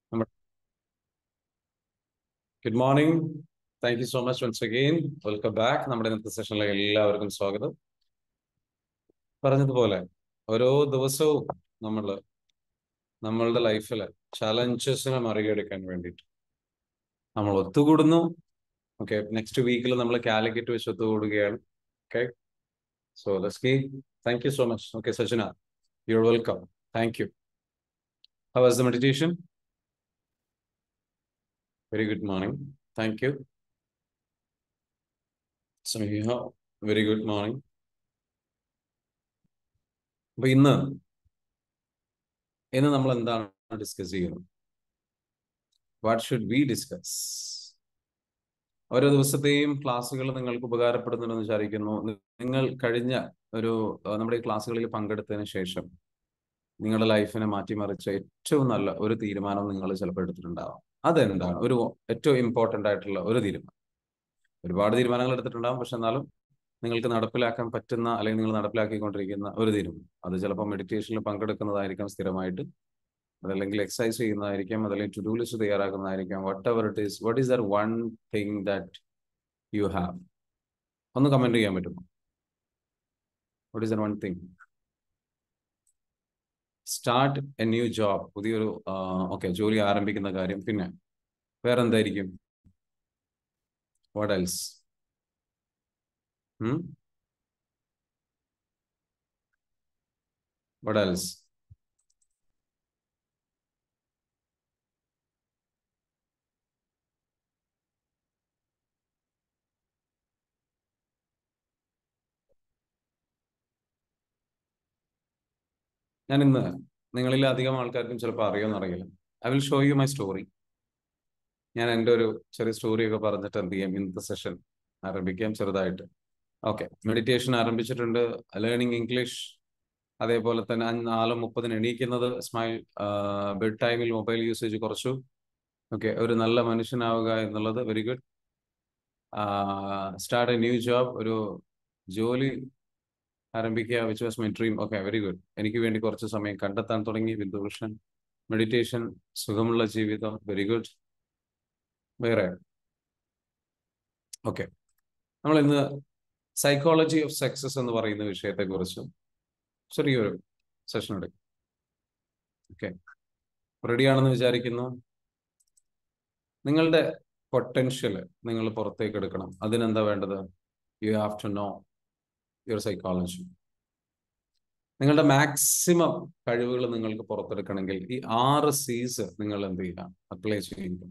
Good morning thank you so much once again welcome back നമ്മുടെ ഇന്നത്തെ സെഷനിലെ എല്ലാവർക്കും സ്വാഗതം പറഞ്ഞതുപോലെ ഓരോ ദിവസവും നമ്മൾ നമ്മളുടെ ലൈഫിൽ ചലഞ്ചസിനെ മറികടക്കാൻ വേണ്ടിയിട്ട് നമ്മൾ ഒത്തുകൂടുന്നു ഓക്കെ നെക്സ്റ്റ് വീക്കിൽ നമ്മൾ കാലിക്കറ്റ് വെച്ച് ഒത്തുകൂടുകയാണ് ഓക്കെ സോ ലസ്കി thank you so much okay Sajana you welcome thank you how was the meditation very good morning thank you Sameeha very good morning അപ്പൊ ഇന്ന് ഇന്ന് നമ്മൾ എന്താണ് ഡിസ്കസ് ചെയ്യുന്നത് വാട്ട് ഷുഡ് വി ഡിസ്കസ് ഓരോ ദിവസത്തെയും ക്ലാസ്സുകൾ നിങ്ങൾക്ക് ഉപകാരപ്പെടുന്നുണ്ടെന്ന് വിചാരിക്കുന്നു നിങ്ങൾ കഴിഞ്ഞ ഒരു നമ്മുടെ ഈ ക്ലാസ്സുകളിൽ പങ്കെടുത്തതിന് ശേഷം നിങ്ങളുടെ ലൈഫിനെ മാറ്റിമറിച്ച ഏറ്റവും നല്ല ഒരു തീരുമാനം നിങ്ങൾ ചിലപ്പോൾ എടുത്തിട്ടുണ്ടാവാം അതെന്താണ് ഒരു ഏറ്റവും ഇമ്പോർട്ടൻ്റ് ആയിട്ടുള്ള ഒരു തീരുമാനം ഒരുപാട് തീരുമാനങ്ങൾ എടുത്തിട്ടുണ്ടാകും പക്ഷെ എന്നാലും നിങ്ങൾക്ക് നടപ്പിലാക്കാൻ പറ്റുന്ന അല്ലെങ്കിൽ നിങ്ങൾ നടപ്പിലാക്കിക്കൊണ്ടിരിക്കുന്ന ഒരു തീരുമാനം അത് ചിലപ്പോൾ മെഡിറ്റേഷനിൽ പങ്കെടുക്കുന്നതായിരിക്കാം സ്ഥിരമായിട്ട് അതല്ലെങ്കിൽ എക്സസൈസ് ചെയ്യുന്നതായിരിക്കാം അതല്ലെങ്കിൽ ടു ഡു ലിസ്റ്റ് തയ്യാറാക്കുന്നതായിരിക്കാം whatever it is what is the one thing that you have ഒന്ന് കമന്റ് ചെയ്യാൻ പറ്റുമോ what is the one thing start a new job പുതിയൊരു ഓക്കെ ജോലി ആരംഭിക്കുന്ന കാര്യം പിന്നെ വേറെ എന്തായിരിക്കും വാട്ട് എൽസ് വാട്ട് എൽസ് ഞാൻ ഇന്ന് നിങ്ങളിൽ അധികം ആൾക്കാർക്കും ചിലപ്പോൾ അറിയുമെന്ന് അറിയില്ല I will show you my story ഞാൻ എൻ്റെ ഒരു ചെറിയ സ്റ്റോറി ഒക്കെ പറഞ്ഞിട്ട് എന്ത് ചെയ്യാം ഇന്നത്തെ സെഷൻ ആരംഭിക്കാം ചെറുതായിട്ട് ഓക്കെ മെഡിറ്റേഷൻ ആരംഭിച്ചിട്ടുണ്ട് ലേണിംഗ് ഇംഗ്ലീഷ് അതേപോലെ തന്നെ നാല് മുപ്പതിന് എണീക്കുന്നത് സ്മൈൽ ബെഡ് ടൈമിൽ മൊബൈൽ യൂസേജ് കുറച്ചു ഓക്കെ ഒരു നല്ല മനുഷ്യനാവുക എന്നുള്ളത് very good start a new job ഒരു ജോലി ആരംഭിക്കുക which was my dream okay very good എനിക്ക് വേണ്ടി കുറച്ച് സമയം കണ്ടെത്താൻ തുടങ്ങി ബിന്ദുകൃഷ്ണൻ മെഡിറ്റേഷൻ സുഖമുള്ള ജീവിതം വെരി ഗുഡ് വേറെ ഓക്കെ നമ്മൾ ഇന്ന് സൈക്കോളജി ഓഫ് സക്സസ് എന്ന് പറയുന്ന വിഷയത്തെക്കുറിച്ച് ചെറിയൊരു സെഷൻ എടുക്കും ഓക്കെ റെഡിയാണെന്ന് വിചാരിക്കുന്നു നിങ്ങളുടെ പൊട്ടൻഷ്യൽ നിങ്ങൾ പുറത്തേക്ക് എടുക്കണം അതിനെന്താ വേണ്ടത് you have to know your psychology നിങ്ങളുടെ മാക്സിമം കഴിവുകൾ നിങ്ങൾക്ക് പുറത്തെടുക്കണമെങ്കിൽ ഈ ആറ് സീസ് നിങ്ങൾ എന്ത് ചെയ്യുക അപ്ലൈ ചെയ്യുക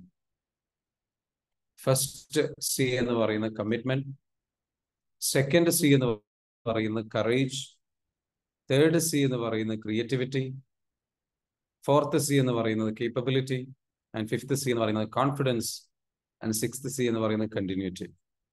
ഫസ്റ്റ് സി എന്ന് പറയുന്ന കമ്മിറ്റ്മെന്റ് സെക്കൻഡ് സി എന്ന് പറയുന്നത് കറേജ് തേർഡ് സി എന്ന് പറയുന്നത് ക്രിയേറ്റിവിറ്റി ഫോർത്ത് സി എന്ന് പറയുന്നത് കേപ്പബിലിറ്റി ആൻഡ് ഫിഫ്ത്ത് സി എന്ന് പറയുന്നത് കോൺഫിഡൻസ് ആൻഡ് സിക്സ്ത് സി എന്ന് പറയുന്നത് കണ്ടിന്യൂറ്റി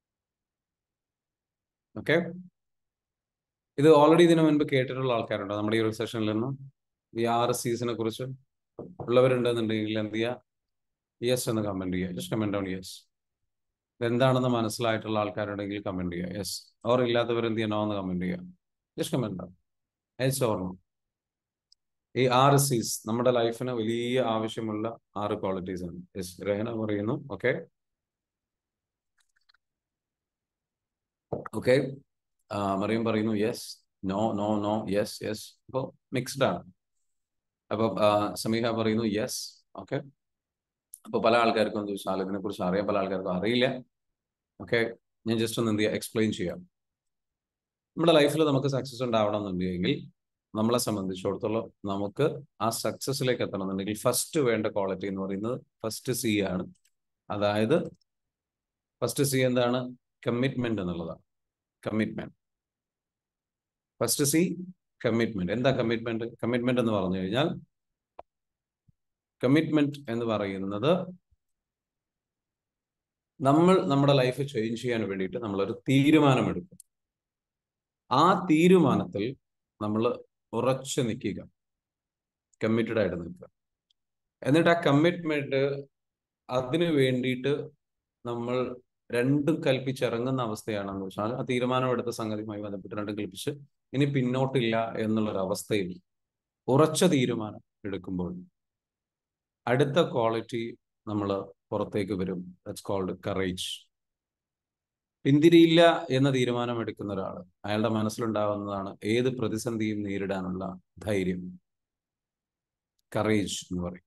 ഓക്കെ ഇത് ഓൾറെഡി ഇതിനു മുൻപ് കേട്ടിട്ടുള്ള ആൾക്കാരുണ്ടോ നമ്മുടെ ഈ ഒരു സെഷനിൽ നിന്നും ഈ ആറ് സീസിനെ കുറിച്ച് ഉള്ളവരുണ്ടെന്നുണ്ടെങ്കിൽ എന്ത് ചെയ്യുക യെസ് എന്ന് കമന്റ് ചെയ്യുക ജസ്റ്റ് കമന്റ് ഡൗൺ യെസ് എന്താണെന്ന് മനസ്സിലായിട്ടുള്ള ആൾക്കാരുണ്ടെങ്കിൽ കമന്റ് ചെയ്യുക യെസ് ഓർ ഇല്ലാത്തവർ എന്ത് ചെയ്യണോ എന്ന് കമന്റ് ചെയ്യുക just comment down yes or no ഈ ആറ് സീസ് നമ്മുടെ ലൈഫിന് വലിയ ആവശ്യമുള്ള ആറ് ക്വാളിറ്റീസ് ആണ് യെസ് രഹന പറയുന്നു ഓക്കെ ഓക്കെ മറിയം പറയുന്നു yes no no no yes yes അപ്പോൾ മിക്സ്ഡ് ആണ് അപ്പൊ സമീഹ പറയുന്നു യെസ് ഓക്കെ അപ്പൊ പല ആൾക്കാർക്കും എന്താ വെച്ചാൽ ഇതിനെ കുറിച്ച് അറിയാം പല ആൾക്കാർക്കും അറിയില്ല ഓക്കെ ഞാൻ ജസ്റ്റ് ഒന്ന് എന്ത് ചെയ്യാം എക്സ്പ്ലെയിൻ ചെയ്യാം നമ്മുടെ ലൈഫിൽ നമുക്ക് സക്സസ് ഉണ്ടാവണം എന്നുണ്ടെങ്കിൽ നമ്മളെ സംബന്ധിച്ചിടത്തോളം നമുക്ക് ആ സക്സസിലേക്ക് എത്തണം എന്നുണ്ടെങ്കിൽ ഫസ്റ്റ് വേണ്ട ക്വാളിറ്റി എന്ന് പറയുന്നത് ഫസ്റ്റ് സി ആണ് അതായത് ഫസ്റ്റ് സി എന്താണ് കമ്മിറ്റ്മെന്റ് എന്നുള്ളതാണ് കമ്മിറ്റ്മെന്റ് ഫസ്റ്റ് സി കമ്മിറ്റ്മെന്റ് എന്താ കമ്മിറ്റ്മെന്റ് കമ്മിറ്റ്മെന്റ് എന്ന് പറഞ്ഞു കഴിഞ്ഞാൽ കമ്മിറ്റ്മെന്റ് എന്ന് പറയുന്നത് നമ്മൾ നമ്മുടെ ലൈഫ് ചേഞ്ച് ചെയ്യാൻ വേണ്ടിയിട്ട് നമ്മളൊരു തീരുമാനമെടുക്കും ആ തീരുമാനത്തിൽ നമ്മൾ ഉറച്ചു നിൽക്കുക കമ്മിറ്റഡ് ആയിട്ട് നിൽക്കുക എന്നിട്ട് ആ കമ്മിറ്റ്മെന്റ് അതിനു വേണ്ടിയിട്ട് നമ്മൾ രണ്ടും കൽപ്പിച്ചിറങ്ങുന്ന അവസ്ഥയാണെന്ന് വെച്ചാൽ ആ തീരുമാനമെടുത്ത സംഗതിയുമായി ബന്ധപ്പെട്ട് രണ്ടും കൽപ്പിച്ച് ഇനി പിന്നോട്ടില്ല എന്നുള്ളൊരു അവസ്ഥയിൽ ഉറച്ച തീരുമാനം എടുക്കുമ്പോൾ അടുത്ത ക്വാളിറ്റി നമ്മൾ പുറത്തേക്ക് വരും ദറ്റ്സ് കോൾഡ് കറേജ് പിന്തിരിയില്ല എന്ന തീരുമാനം എടുക്കുന്ന ഒരാൾ അയാളുടെ മനസ്സിലുണ്ടാവുന്നതാണ് ഏത് പ്രതിസന്ധിയും നേരിടാനുള്ള ധൈര്യം കറേജ് എന്ന് പറയും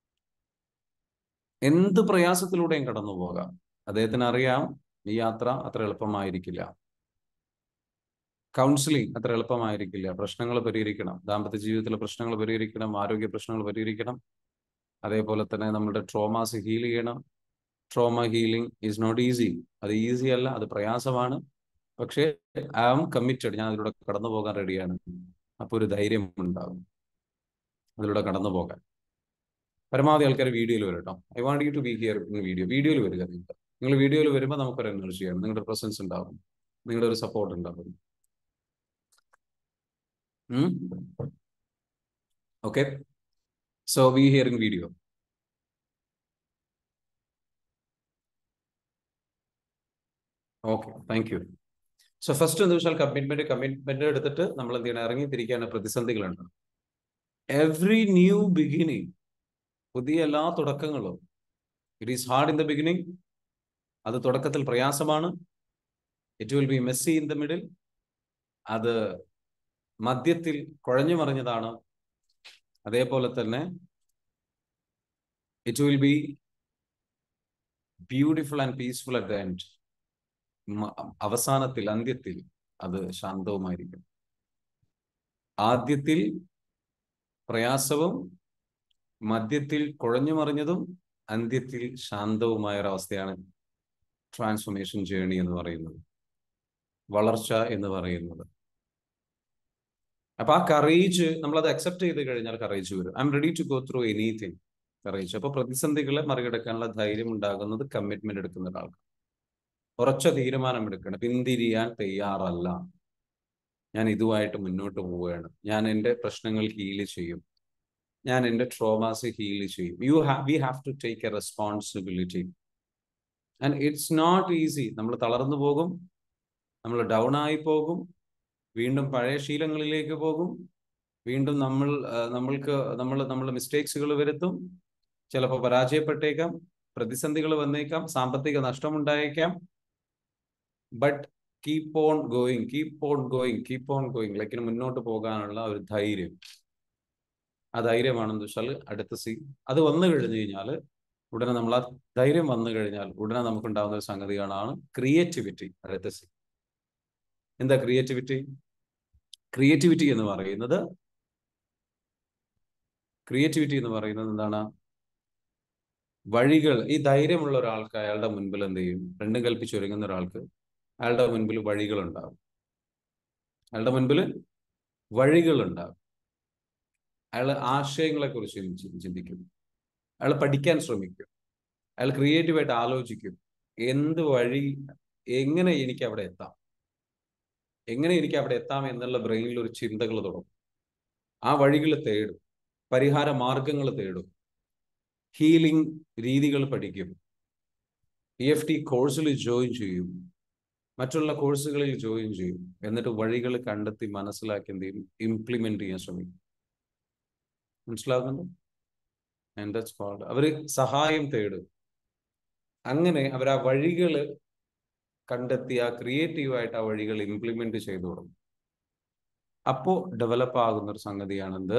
എന്ത് പ്രയാസത്തിലൂടെയും കടന്നു പോകാം അദ്ദേഹത്തിന് അറിയാം ഈ യാത്ര അത്ര എളുപ്പമായിരിക്കില്ല കൗൺസിലിംഗ് അത്ര എളുപ്പമായിരിക്കില്ല പ്രശ്നങ്ങൾ പരിഹരിക്കണം ദാമ്പത്യ ജീവിതത്തിലെ പ്രശ്നങ്ങൾ പരിഹരിക്കണം ആരോഗ്യ പ്രശ്നങ്ങൾ പരിഹരിക്കണം അതേപോലെ തന്നെ നമ്മുടെ ട്രോമാസ് ഹീൽ ചെയ്യണം trauma healing is not easy അത് ഈസി അല്ല അത് പ്രയാസമാണ് പക്ഷേ ഐ ആം കമ്മിറ്റഡ് ഞാൻ അതിലൂടെ കടന്നു പോകാൻ റെഡിയാണ് അപ്പോൾ ഒരു ധൈര്യം ഉണ്ടാകും അതിലൂടെ കടന്നു പോകാൻ പരമാവധി ആൾക്കാർ വീഡിയോയിൽ വരും കേട്ടോ I want you to be here in video വീഡിയോയിൽ വരിക നിങ്ങൾ നിങ്ങൾ വീഡിയോയിൽ വരുമ്പോൾ നമുക്കൊരു എനർജിയാണ് നിങ്ങളുടെ പ്രസൻസ് ഉണ്ടാകും നിങ്ങളുടെ ഒരു സപ്പോർട്ട് ഉണ്ടാകും okay so we here in video okay thank you so first എന്ന് വെച്ചാൽ കമ്മിറ്റ്മെന്റ് കമ്മിറ്റ്മെന്റ് എടുത്തിട്ട് നമ്മൾ എന്ത് ചെയ്യണം ഇറങ്ങി തിരിക്കാണ് പ്രതിസന്ധികളുണ്ട് എവറി ന്യൂ ബിഗിനിങ് പുതിയ എല്ലാ തുടക്കങ്ങളും it is hard in the beginning അത് തുടക്കത്തിൽ പ്രയാസമാണ് it will be messy in the middle അത് മധ്യത്തിൽ കുഴഞ്ഞു മറിഞ്ഞതാണ് അതേപോലെ തന്നെ it will be beautiful and peaceful at the end അവസാനത്തിൽ അന്ത്യത്തിൽ അത് ശാന്തവുമായിരിക്കും ആദ്യത്തിൽ പ്രയാസവും മധ്യത്തിൽ കുഴഞ്ഞു മറിഞ്ഞതും അന്ത്യത്തിൽ ശാന്തവുമായ ഒരവസ്ഥയാണ് ട്രാൻസ്ഫോർമേഷൻ ജേണി എന്ന് പറയുന്നത് വളർച്ച എന്ന് പറയുന്നത് അപ്പൊ ആ കറേജ് നമ്മളത് അക്സെപ്റ്റ് ചെയ്ത് കഴിഞ്ഞാൽ കറേജ് വരും I am ready to go through anything courage അപ്പൊ പ്രതിസന്ധികളെ മറികടക്കാനുള്ള ധൈര്യം ഉണ്ടാകുന്നത് കമ്മിറ്റ്മെന്റ് എടുക്കുന്ന ഒരാൾക്ക് ഉറച്ച തീരുമാനം എടുക്കണം പിന്തിരിയാൻ തയ്യാറല്ല ഞാൻ ഇതുമായിട്ട് മുന്നോട്ട് പോവുകയാണ് ഞാൻ എൻ്റെ പ്രശ്നങ്ങൾ ഹീൽ ചെയ്യും ഞാൻ എൻ്റെ ട്രോമാസ് ഹീൽ ചെയ്യും you have we have to take a responsibility and it's not easy നമ്മൾ തളർന്നു പോകും നമ്മൾ ഡൗൺ ആയി പോകും വീണ്ടും പഴയ ശീലങ്ങളിലേക്ക് പോകും വീണ്ടും നമ്മൾ നമ്മൾക്ക് നമ്മൾ നമ്മൾ മിസ്റ്റേക്സുകൾ വരുത്തും ചിലപ്പോൾ പരാജയപ്പെട്ടേക്കാം പ്രതിസന്ധികൾ വന്നേക്കാം സാമ്പത്തിക നഷ്ടമുണ്ടായേക്കാം but keep on going keep on going keep on going ലൈക്കിന് മുന്നോട്ട് പോകാനുള്ള ഒരു ധൈര്യം ആ ധൈര്യമാണെന്ന് വെച്ചാൽ അടുത്ത സീ അത് വന്നു കഴിഞ്ഞു കഴിഞ്ഞാൽ ഉടനെ നമ്മൾ ആ ധൈര്യം വന്നു കഴിഞ്ഞാൽ ഉടനെ നമുക്കുണ്ടാകുന്ന ഒരു സംഗതികളാണ് ക്രിയേറ്റിവിറ്റി അടുത്ത സീ എന്താ ക്രിയേറ്റിവിറ്റി ക്രിയേറ്റിവിറ്റി എന്ന് പറയുന്നത് ക്രിയേറ്റിവിറ്റി എന്ന് പറയുന്നത് എന്താണ് വഴികൾ ഈ ധൈര്യമുള്ള ഒരാൾക്ക് അയാളുടെ മുൻപിൽ എന്ത് ചെയ്യും രണ്ടും കൽപ്പിച്ചൊരുങ്ങുന്ന ഒരാൾക്ക് അയാളുടെ മുൻപിൽ വഴികളുണ്ടാകും അയാളുടെ മുൻപിൽ വഴികളുണ്ടാകും അയാൾ ആശയങ്ങളെ കുറിച്ച് ചിന്തിക്കും അയാൾ പഠിക്കാൻ ശ്രമിക്കും അയാൾ ക്രിയേറ്റീവായിട്ട് ആലോചിക്കും എന്ത് വഴി എങ്ങനെ എനിക്ക് അവിടെ എത്താം എങ്ങനെ എനിക്ക് അവിടെ എത്താം എന്നുള്ള ബ്രെയിനിൽ ഒരു ചിന്തകൾ തുടങ്ങും ആ വഴികൾ തേടും പരിഹാര മാർഗങ്ങൾ തേടും ഹീലിംഗ് രീതികൾ പഠിക്കും ഇ എഫ് ടി കോഴ്സിൽ ജോയിൻ ചെയ്യും മറ്റുള്ള കോഴ്സുകളിൽ ജോയിൻ ചെയ്യും എന്നിട്ട് വഴികൾ കണ്ടെത്തി മനസ്സിലാക്കി എന്ത് ചെയ്യും ഇംപ്ലിമെന്റ് ചെയ്യാൻ ശ്രമിക്കും മനസ്സിലാകുന്നുണ്ടോ ആൻഡ് ദാറ്റ്സ് കോൾഡ് അവർ സഹായം തേടും അങ്ങനെ അവർ ആ വഴികൾ കണ്ടെത്തി ആ ക്രിയേറ്റീവായിട്ട് ആ വഴികൾ ഇംപ്ലിമെന്റ് ചെയ്തു തുടങ്ങും അപ്പോൾ ഡെവലപ്പ് ആകുന്ന ഒരു സംഗതിയാണ് എന്ത്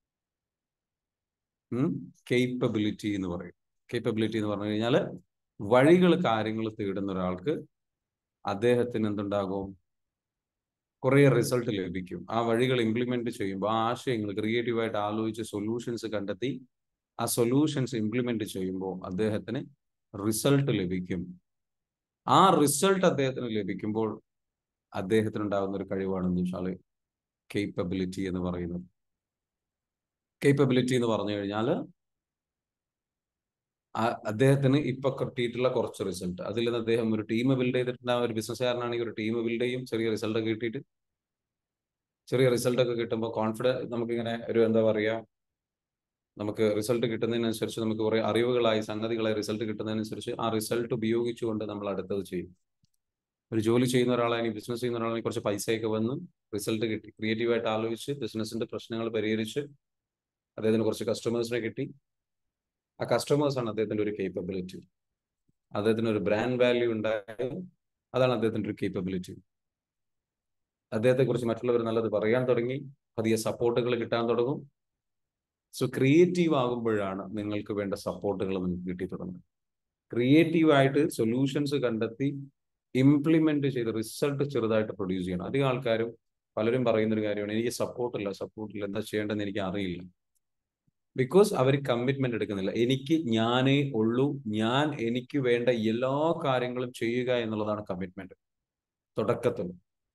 കേപ്പബിലിറ്റി എന്ന് പറയും കേപ്പബിലിറ്റി എന്ന് പറഞ്ഞു കഴിഞ്ഞാൽ വഴികൾ കാര്യങ്ങൾ തേടുന്ന ഒരാൾക്ക് അദ്ദേഹത്തിന് എന്തുണ്ടാകും കുറേ റിസൾട്ട് ലഭിക്കും ആ വഴികൾ ഇംപ്ലിമെന്റ് ചെയ്യുമ്പോൾ ആ ആശയങ്ങൾ ക്രിയേറ്റീവായിട്ട് ആലോചിച്ച് സൊല്യൂഷൻസ് കണ്ടെത്തി ആ സൊല്യൂഷൻസ് ഇംപ്ലിമെന്റ് ചെയ്യുമ്പോൾ അദ്ദേഹത്തിന് റിസൾട്ട് ലഭിക്കും ആ റിസൾട്ട് അദ്ദേഹത്തിന് ലഭിക്കുമ്പോൾ അദ്ദേഹത്തിന് ഉണ്ടാകുന്ന ഒരു കഴിവാണെന്ന് വെച്ചാൽ കേപ്പബിലിറ്റി എന്ന് പറയുന്നത് കേപ്പബിലിറ്റി എന്ന് പറഞ്ഞു കഴിഞ്ഞാൽ അദ്ദേഹത്തിന് ഇപ്പൊ കിട്ടിയിട്ടുള്ള കുറച്ച് റിസൾട്ട് അതിൽ നിന്ന് അദ്ദേഹം ഒരു ടീം ബിൽഡ് ചെയ്തിട്ടുണ്ടാകും ഒരു ബിസിനസ്സുകാരനാണെങ്കിൽ ഒരു ടീം ബിൽഡ് ചെയ്യും ചെറിയ റിസൾട്ട് ഒക്കെ കിട്ടിയിട്ട് ചെറിയ റിസൾട്ട് ഒക്കെ കിട്ടുമ്പോൾ കോൺഫിഡൻസ് നമുക്കിങ്ങനെ ഒരു എന്താ പറയുക നമുക്ക് റിസൾട്ട് കിട്ടുന്നതിനനുസരിച്ച് നമുക്ക് കുറെ അറിവുകളായി സംഗതികളായി റിസൾട്ട് കിട്ടുന്നതിനനുസരിച്ച് ആ റിസൾട്ട് ഉപയോഗിച്ചുകൊണ്ട് നമ്മൾ അടുത്തത് ചെയ്യും ഒരു ജോലി ചെയ്യുന്ന ഒരാളാണെങ്കിൽ ബിസിനസ് ചെയ്യുന്ന ഒരാളാണെങ്കിൽ കുറച്ച് പൈസയൊക്കെ വന്ന് റിസൾട്ട് കിട്ടി ക്രിയേറ്റീവായിട്ട് ആലോചിച്ച് ബിസിനസിന്റെ പ്രശ്നങ്ങൾ പരിഹരിച്ച് അദ്ദേഹത്തിന് കുറച്ച് കസ്റ്റമേഴ്സിനെ കിട്ടി ആ കസ്റ്റമേഴ്സ് ആണ് അദ്ദേഹത്തിന്റെ ഒരു കേപ്പബിലിറ്റി അദ്ദേഹത്തിന് ഒരു ബ്രാൻഡ് വാല്യൂ ഉണ്ടായിരുന്നു അതാണ് അദ്ദേഹത്തിന്റെ ഒരു കേപ്പബിലിറ്റി അദ്ദേഹത്തെ കുറിച്ച് മറ്റുള്ളവർ നല്ലത് പറയാൻ തുടങ്ങി പതിയെ സപ്പോർട്ടുകൾ കിട്ടാൻ തുടങ്ങും സോ ക്രിയേറ്റീവ് ആകുമ്പോഴാണ് നിങ്ങൾക്ക് വേണ്ട സപ്പോർട്ടുകൾ നിങ്ങൾക്ക് കിട്ടി തുടങ്ങുന്നത് ക്രിയേറ്റീവ് ആയിട്ട് സൊല്യൂഷൻസ് കണ്ടെത്തി ഇംപ്ലിമെന്റ് ചെയ്ത് റിസൾട്ട് ചെറുതായിട്ട് പ്രൊഡ്യൂസ് ചെയ്യണം അധികം ആൾക്കാരും പലരും പറയുന്ന ഒരു കാര്യമാണ് എനിക്ക് സപ്പോർട്ടില്ല സപ്പോർട്ടില്ല എന്താ ചെയ്യേണ്ടതെന്ന് എനിക്ക് അറിയില്ല ബിക്കോസ് അവർ കമ്മിറ്റ്മെന്റ് എടുക്കുന്നില്ല എനിക്ക് ഞാനേ ഉള്ളൂ ഞാൻ എനിക്ക് വേണ്ട എല്ലാ കാര്യങ്ങളും ചെയ്യുക എന്നുള്ളതാണ് കമ്മിറ്റ്മെന്റ് തുടക്കത്തിൽ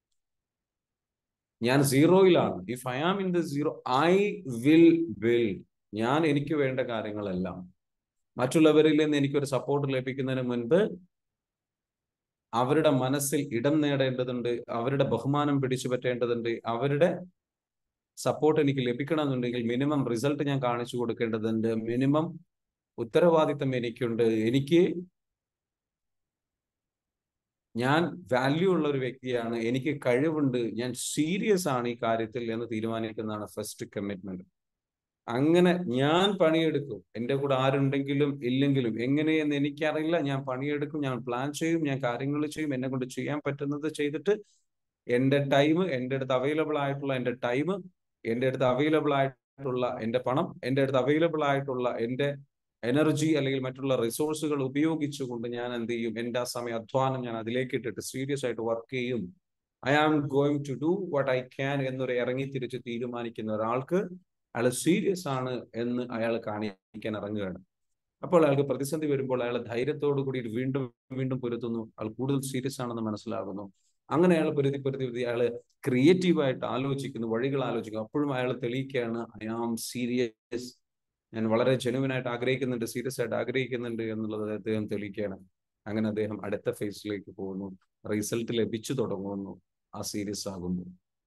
ഞാൻ സീറോയിലാണ് if I am in the zero I will will ഞാൻ എനിക്ക് വേണ്ട കാര്യങ്ങളെല്ലാം മറ്റുള്ളവരിൽ നിന്ന് എനിക്കൊരു സപ്പോർട്ട് ലഭിക്കുന്നതിന് മുൻപ് അവരുടെ മനസ്സിൽ ഇടം നേടേണ്ടതുണ്ട് അവരുടെ ബഹുമാനം പിടിച്ചു പറ്റേണ്ടതുണ്ട് അവരുടെ സപ്പോർട്ട് എനിക്ക് ലഭിക്കണമെന്നുണ്ടെങ്കിൽ മിനിമം റിസൾട്ട് ഞാൻ കാണിച്ചു കൊടുക്കേണ്ടതുണ്ട് മിനിമം ഉത്തരവാദിത്തം എനിക്കുണ്ട് എനിക്ക് ഞാൻ വാല്യൂ ഉള്ള ഒരു വ്യക്തിയാണ് എനിക്ക് കഴിവുണ്ട് ഞാൻ സീരിയസ് ആണ് ഈ കാര്യത്തിൽ എന്ന് തീരുമാനിക്കുന്നതാണ് ഫസ്റ്റ് കമ്മിറ്റ്മെന്റ് അങ്ങനെ ഞാൻ പണിയെടുക്കും എൻ്റെ കൂടെ ആരുണ്ടെങ്കിലും ഇല്ലെങ്കിലും എങ്ങനെയെന്ന് എനിക്കറിയില്ല ഞാൻ പണിയെടുക്കും ഞാൻ പ്ലാൻ ചെയ്യും ഞാൻ കാര്യങ്ങൾ ചെയ്യും എന്നെ കൊണ്ട് ചെയ്യാൻ പറ്റുന്നത് ചെയ്തിട്ട് എൻ്റെ ടൈം എൻ്റെ അടുത്ത് അവൈലബിൾ ആയിട്ടുള്ള എൻ്റെ ടൈം എൻ്റെ അടുത്ത് അവൈലബിൾ ആയിട്ടുള്ള എൻ്റെ പണം എൻ്റെ അടുത്ത് അവൈലബിൾ ആയിട്ടുള്ള എൻ്റെ എനർജി അല്ലെങ്കിൽ മറ്റുള്ള റിസോഴ്സുകൾ ഉപയോഗിച്ചുകൊണ്ട് ഞാൻ എന്ത് ചെയ്യും എൻ്റെ ആ സമയ അധ്വാനം ഞാൻ അതിലേക്ക് ഇട്ടിട്ട് സീരിയസ് ആയിട്ട് വർക്ക് ചെയ്യും I am going to do what I can എന്നൊരു ഇറങ്ങി തിരിച്ച് തീരുമാനിക്കുന്ന ഒരാൾക്ക് അയാൾ സീരിയസ് ആണ് എന്ന് അയാൾ കാണിക്കാൻ ഇറങ്ങുകയാണ് അപ്പോൾ അയാൾക്ക് പ്രതിസന്ധി വരുമ്പോൾ അയാൾ ധൈര്യത്തോടു കൂടി വീണ്ടും വീണ്ടും പൊരുത്തുന്നു അയാൾ കൂടുതൽ സീരിയസ് ആണെന്ന് മനസ്സിലാകുന്നു അങ്ങനെ അയാൾ പൊരുതി പൊരുതി പൊരുതി അയാൾ ക്രിയേറ്റീവായിട്ട് ആലോചിക്കുന്നു വഴികൾ ആലോചിക്കുന്നു അപ്പോഴും അയാൾ തെളിയിക്കുകയാണ് ഐ ആം സീരിയസ് ഞാൻ വളരെ ജെനുവിനായിട്ട് ആഗ്രഹിക്കുന്നുണ്ട് സീരിയസ് ആയിട്ട് ആഗ്രഹിക്കുന്നുണ്ട് എന്നുള്ളത് അദ്ദേഹം തെളിയിക്കുകയാണ് അങ്ങനെ അദ്ദേഹം അടുത്ത ഫേസിലേക്ക് പോകുന്നു റിസൾട്ട് ലഭിച്ചു തുടങ്ങുന്നു ആ സീരിയസ് ആകുന്നു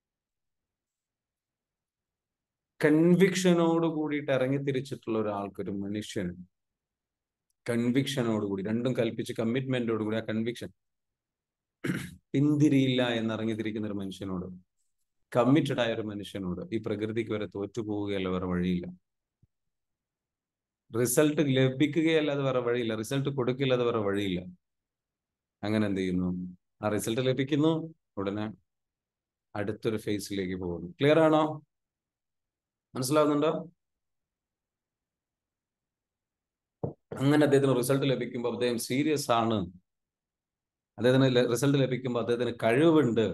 കൺവിക്ഷനോട് കൂടിയിട്ട് ഇറങ്ങി തിരിച്ചിട്ടുള്ള ഒരാൾക്കൊരു മനുഷ്യൻ കൺവിക്ഷനോട് കൂടി രണ്ടും കൽപ്പിച്ച് കമ്മിറ്റ്മെന്റോട് കൂടി ആ കൺവിക്ഷൻ പിന്തിരിയില്ല എന്നിറങ്ങി തിരിക്കുന്ന ഒരു മനുഷ്യനോട് കമ്മിറ്റഡ് ആയ ഒരു മനുഷ്യനോട് ഈ പ്രകൃതിക്ക് വരെ തോറ്റുപോവുകയല്ല വേറെ വഴിയില്ല റിസൾട്ട് ലഭിക്കുകയല്ലാതെ വേറെ വഴിയില്ല റിസൾട്ട് കൊടുക്കില്ലാതെ വേറെ വഴിയില്ല അങ്ങനെ എന്ത് ചെയ്യുന്നു ആ റിസൾട്ട് ലഭിക്കുന്നു ഉടനെ അടുത്തൊരു ഫേസിലേക്ക് പോകുന്നു ക്ലിയർ ആണോ മനസ്സിലാവുന്നുണ്ടോ അങ്ങനെ അദ്ദേഹത്തിന് റിസൾട്ട് ലഭിക്കുമ്പോൾ അദ്ദേഹം സീരിയസ് ആണ് അദ്ദേഹത്തിന് റിസൾട്ട് ലഭിക്കുമ്പോൾ അദ്ദേഹത്തിന് കഴിവുണ്ട്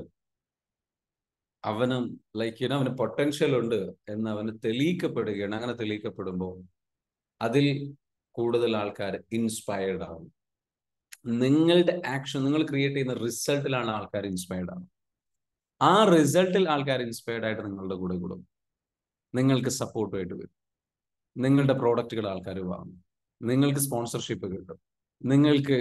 അവനും ലൈക്ക് യുനോ അവന് പൊട്ടൻഷ്യൽ ഉണ്ട് എന്ന് അവന് തെളിയിക്കപ്പെടുകയാണ് അങ്ങനെ തെളിയിക്കപ്പെടുമ്പോൾ അതിൽ കൂടുതൽ ആൾക്കാർ ഇൻസ്പയർഡ് ആവും നിങ്ങളുടെ ആക്ഷൻ നിങ്ങൾ ക്രിയേറ്റ് ചെയ്യുന്ന റിസൾട്ടിലാണ് ആൾക്കാർ ഇൻസ്പയർഡ് ആവുന്നത് ആ റിസൾട്ടിൽ ആൾക്കാർ ഇൻസ്പയർഡ് ആയിട്ട് നിങ്ങളുടെ കൂടെ കൂടും നിങ്ങൾക്ക് സപ്പോർട്ടുമായിട്ട് വരും നിങ്ങളുടെ പ്രോഡക്റ്റുകൾ ആൾക്കാർ വാങ്ങും നിങ്ങൾക്ക് സ്പോൺസർഷിപ്പ് കിട്ടും നിങ്ങൾക്ക്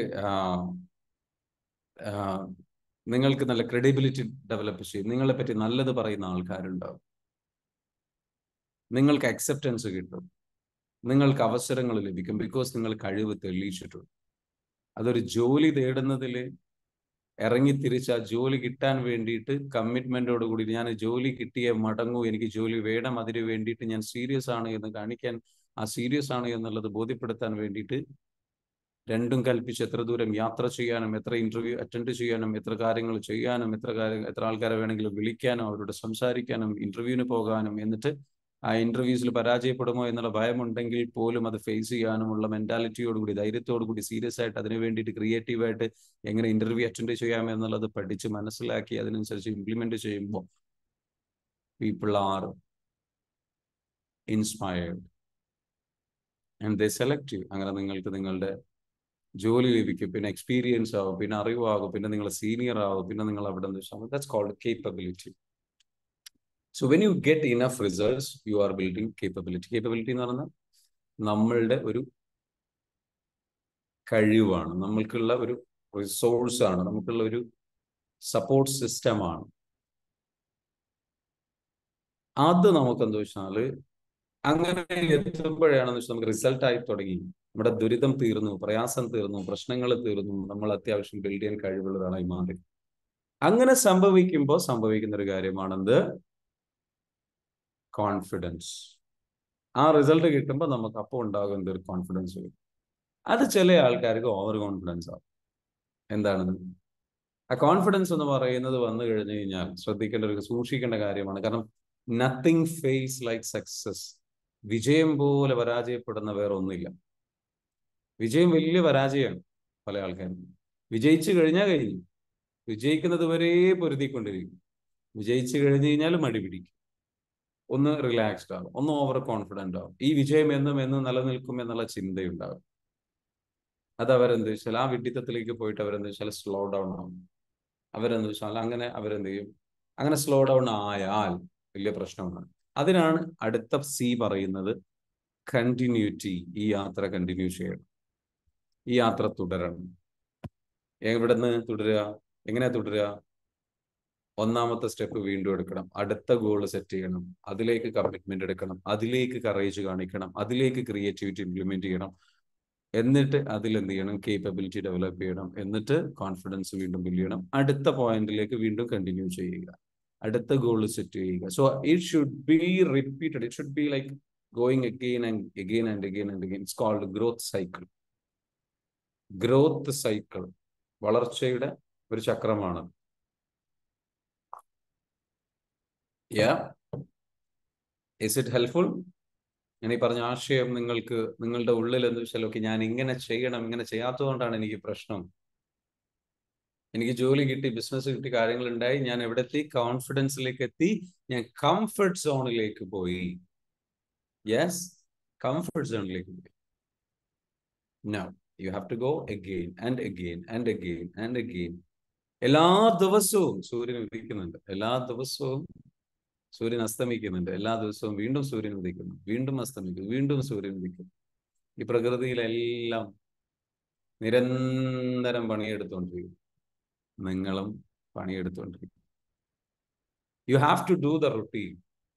നിങ്ങൾക്ക് നല്ല ക്രെഡിബിലിറ്റി ഡെവലപ്പ് ചെയ്യും നിങ്ങളെ പറ്റി നല്ലത് പറയുന്ന ആൾക്കാരുണ്ടാവും നിങ്ങൾക്ക് അക്സെപ്റ്റൻസ് കിട്ടും നിങ്ങൾക്ക് അവസരങ്ങൾ ലഭിക്കും ബിക്കോസ് നിങ്ങൾ കഴിവ് തെളിയിച്ചിട്ടുണ്ട് അതൊരു ജോലി തേടുന്നതിൽ ഇറങ്ങി തിരിച്ച് ആ ജോലി കിട്ടാൻ വേണ്ടിയിട്ട് കമ്മിറ്റ്മെന്റോട് കൂടി ഞാൻ ജോലി കിട്ടിയേ മടങ്ങൂ എനിക്ക് ജോലി വേണം അതിന് വേണ്ടിയിട്ട് ഞാൻ സീരിയസ് ആണ് എന്ന് കാണിക്കാൻ ആ സീരിയസ് ആണ് എന്നുള്ളത് ബോധ്യപ്പെടുത്താൻ വേണ്ടിയിട്ട് രണ്ടും കൽപ്പിച്ച് എത്ര ദൂരം യാത്ര ചെയ്യാനും എത്ര ഇന്റർവ്യൂ അറ്റൻഡ് ചെയ്യാനും എത്ര കാര്യങ്ങൾ ചെയ്യാനും എത്ര കാര്യം എത്ര ആൾക്കാരെ വേണമെങ്കിലും വിളിക്കാനും അവരോട് സംസാരിക്കാനും ഇന്റർവ്യൂവിന് പോകാനും എന്നിട്ട് ആ ഇന്റർവ്യൂസിൽ പരാജയപ്പെടുമോ എന്നുള്ള ഭയമുണ്ടെങ്കിൽ പോലും അത് ഫേസ് ചെയ്യാനുമുള്ള മെന്റാലിറ്റിയോടുകൂടി ധൈര്യത്തോടുകൂടി സീരിയസ് ആയിട്ട് അതിനു വേണ്ടിയിട്ട് ക്രിയേറ്റീവായിട്ട് എങ്ങനെ ഇന്റർവ്യൂ അറ്റൻഡ് ചെയ്യാം എന്നുള്ളത് പഠിച്ച് മനസ്സിലാക്കി അതിനനുസരിച്ച് ഇംപ്ലിമെന്റ് ചെയ്യുമ്പോൾ people are inspired and they select you അങ്ങനെ നിങ്ങൾക്ക് നിങ്ങളുടെ ജോലി ലഭിക്കും പിന്നെ എക്സ്പീരിയൻസ് ആവും പിന്നെ അറിവാകും പിന്നെ നിങ്ങൾ സീനിയർ ആവും പിന്നെ നിങ്ങൾ അവിടെ നിന്ന് that's called capability so when you get enough results you are building capability capability എന്ന് പറഞ്ഞാൽ നമ്മളുടെ ഒരു കഴിവാണ് നമ്മൾക്കുള്ള ഒരു റിസോഴ്സ് ആണ് നമുക്കുള്ള ഒരു സപ്പോർട്ട് സിസ്റ്റമാണ് അത് നമുക്ക് എന്താ വെച്ചാല് അങ്ങനെ എത്തുമ്പോഴാണെന്ന് വെച്ചാൽ നമുക്ക് റിസൾട്ട് ആയി തുടങ്ങി നമ്മുടെ ദുരിതം തീർന്നു പ്രയാസം തീർന്നു പ്രശ്നങ്ങൾ തീർന്നു നമ്മൾ അത്യാവശ്യം ബിൽഡ് ചെയ്യാൻ കഴിവുള്ളതായി മാറി അങ്ങനെ സംഭവിക്കുമ്പോൾ സംഭവിക്കുന്ന ഒരു കാര്യമാണെന്ത് കോൺഫിഡൻസ് ആ റിസൾട്ട് കിട്ടുമ്പോൾ നമുക്ക് അപ്പോൾ ഉണ്ടാകും എന്തൊരു കോൺഫിഡൻസ് വരും അത് ചില ആൾക്കാർക്ക് ഓവർ കോൺഫിഡൻസ് ആവും എന്താണ് ആ കോൺഫിഡൻസ് എന്ന് പറയുന്നത് വന്നു കഴിഞ്ഞു കഴിഞ്ഞാൽ ശ്രദ്ധിക്കേണ്ട ഒരു സൂക്ഷിക്കേണ്ട കാര്യമാണ് കാരണം നത്തിങ് ഫേസ് ലൈക്ക് സക്സസ് വിജയം പോലെ പരാജയപ്പെടുന്ന വേറെ ഒന്നുമില്ല വിജയം വലിയ പരാജയമാണ് പല ആൾക്കാരും വിജയിച്ചു കഴിഞ്ഞാൽ കഴിഞ്ഞു വിജയിക്കുന്നത് വരെ പൊരുതിക്കൊണ്ടിരിക്കും വിജയിച്ചു കഴിഞ്ഞു കഴിഞ്ഞാൽ മടി പിടിക്കും ഒന്ന് റിലാക്സ്ഡ് ആകും ഒന്ന് ഓവർ കോൺഫിഡന്റ് ആകും ഈ വിജയം എന്നും എന്നും നിലനിൽക്കും എന്നുള്ള ചിന്തയുണ്ടാകും അത് അവരെന്ത് വെച്ചാൽ ആ വിഡിത്തത്തിലേക്ക് പോയിട്ട് അവരെന്ത് വെച്ചാൽ സ്ലോ ഡൗൺ ആവും അവരെന്ത് വെച്ചാൽ അങ്ങനെ അവരെന്ത് ചെയ്യും അങ്ങനെ സ്ലോ ഡൗൺ ആയാൽ വലിയ പ്രശ്നമാണ് അതിനാണ് അടുത്ത സി പറയുന്നത് കണ്ടിന്യൂറ്റി ഈ യാത്ര കണ്ടിന്യൂ ചെയ്യണം ഈ യാത്ര തുടരണം എവിടെ നിന്ന് തുടരുക എങ്ങനെയാ തുടരുക ഒന്നാമത്തെ സ്റ്റെപ്പ് വീണ്ടും എടുക്കണം അടുത്ത ഗോൾ സെറ്റ് ചെയ്യണം അതിലേക്ക് കമ്മിറ്റ്മെന്റ് എടുക്കണം അതിലേക്ക് കറേജ് കാണിക്കണം അതിലേക്ക് ക്രിയേറ്റിവിറ്റി ഇംപ്ലിമെന്റ് ചെയ്യണം എന്നിട്ട് അതിൽ എന്ത് ചെയ്യണം കേപ്പബിലിറ്റി ഡെവലപ്പ് ചെയ്യണം എന്നിട്ട് കോൺഫിഡൻസ് വീണ്ടും ബിൽഡ് ചെയ്യണം അടുത്ത പോയിന്റിലേക്ക് വീണ്ടും കണ്ടിന്യൂ ചെയ്യുക അടുത്ത ഗോൾ സെറ്റ് ചെയ്യുക so it should be repeated it should be like going again and again and again and again it's called growth cycle growth cycle വളർച്ചയുടെ ഒരു ചക്രമാണ് യാ ഇസ് ഇറ്റ് ഹെൽപ്ഫുൾ ഞാൻ ഈ പറഞ്ഞ ആശയം നിങ്ങൾക്ക് നിങ്ങളുടെ ഉള്ളിൽ എന്ന് വെച്ചാൽ ഓക്കെ ഞാൻ ഇങ്ങനെ ചെയ്യണം ഇങ്ങനെ ചെയ്യാത്തതുകൊണ്ടാണ് എനിക്ക് പ്രശ്നം എനിക്ക് ജോലി കിട്ടി ബിസിനസ് കിട്ടി കാര്യങ്ങൾ ഉണ്ടായി ഞാൻ എവിടെ എത്തി കോൺഫിഡൻസിലേക്ക് എത്തി ഞാൻ കംഫർട്ട് സോണിലേക്ക് പോയി യെസ് കംഫർട്ട് സോണിലേക്ക് പോയി now you have to go again and again and again and again എല്ലാ ദിവസവും സൂര്യൻ ഉദിക്കുന്നുണ്ട് എല്ലാ ദിവസവും സൂര്യൻ അസ്തമിക്കുന്നുണ്ട് എല്ലാ ദിവസവും വീണ്ടും സൂര്യൻ ഉദിക്കുന്നു വീണ്ടും അസ്തമിക്കുന്നു വീണ്ടും സൂര്യൻ ഉദിക്കുന്നു ഈ പ്രകൃതിയിലെല്ലാം നിരന്തരം പണിയെടുത്തുകൊണ്ടിരിക്കും നിങ്ങളും പണിയെടുത്തുകൊണ്ടിരിക്കും you have to do the routine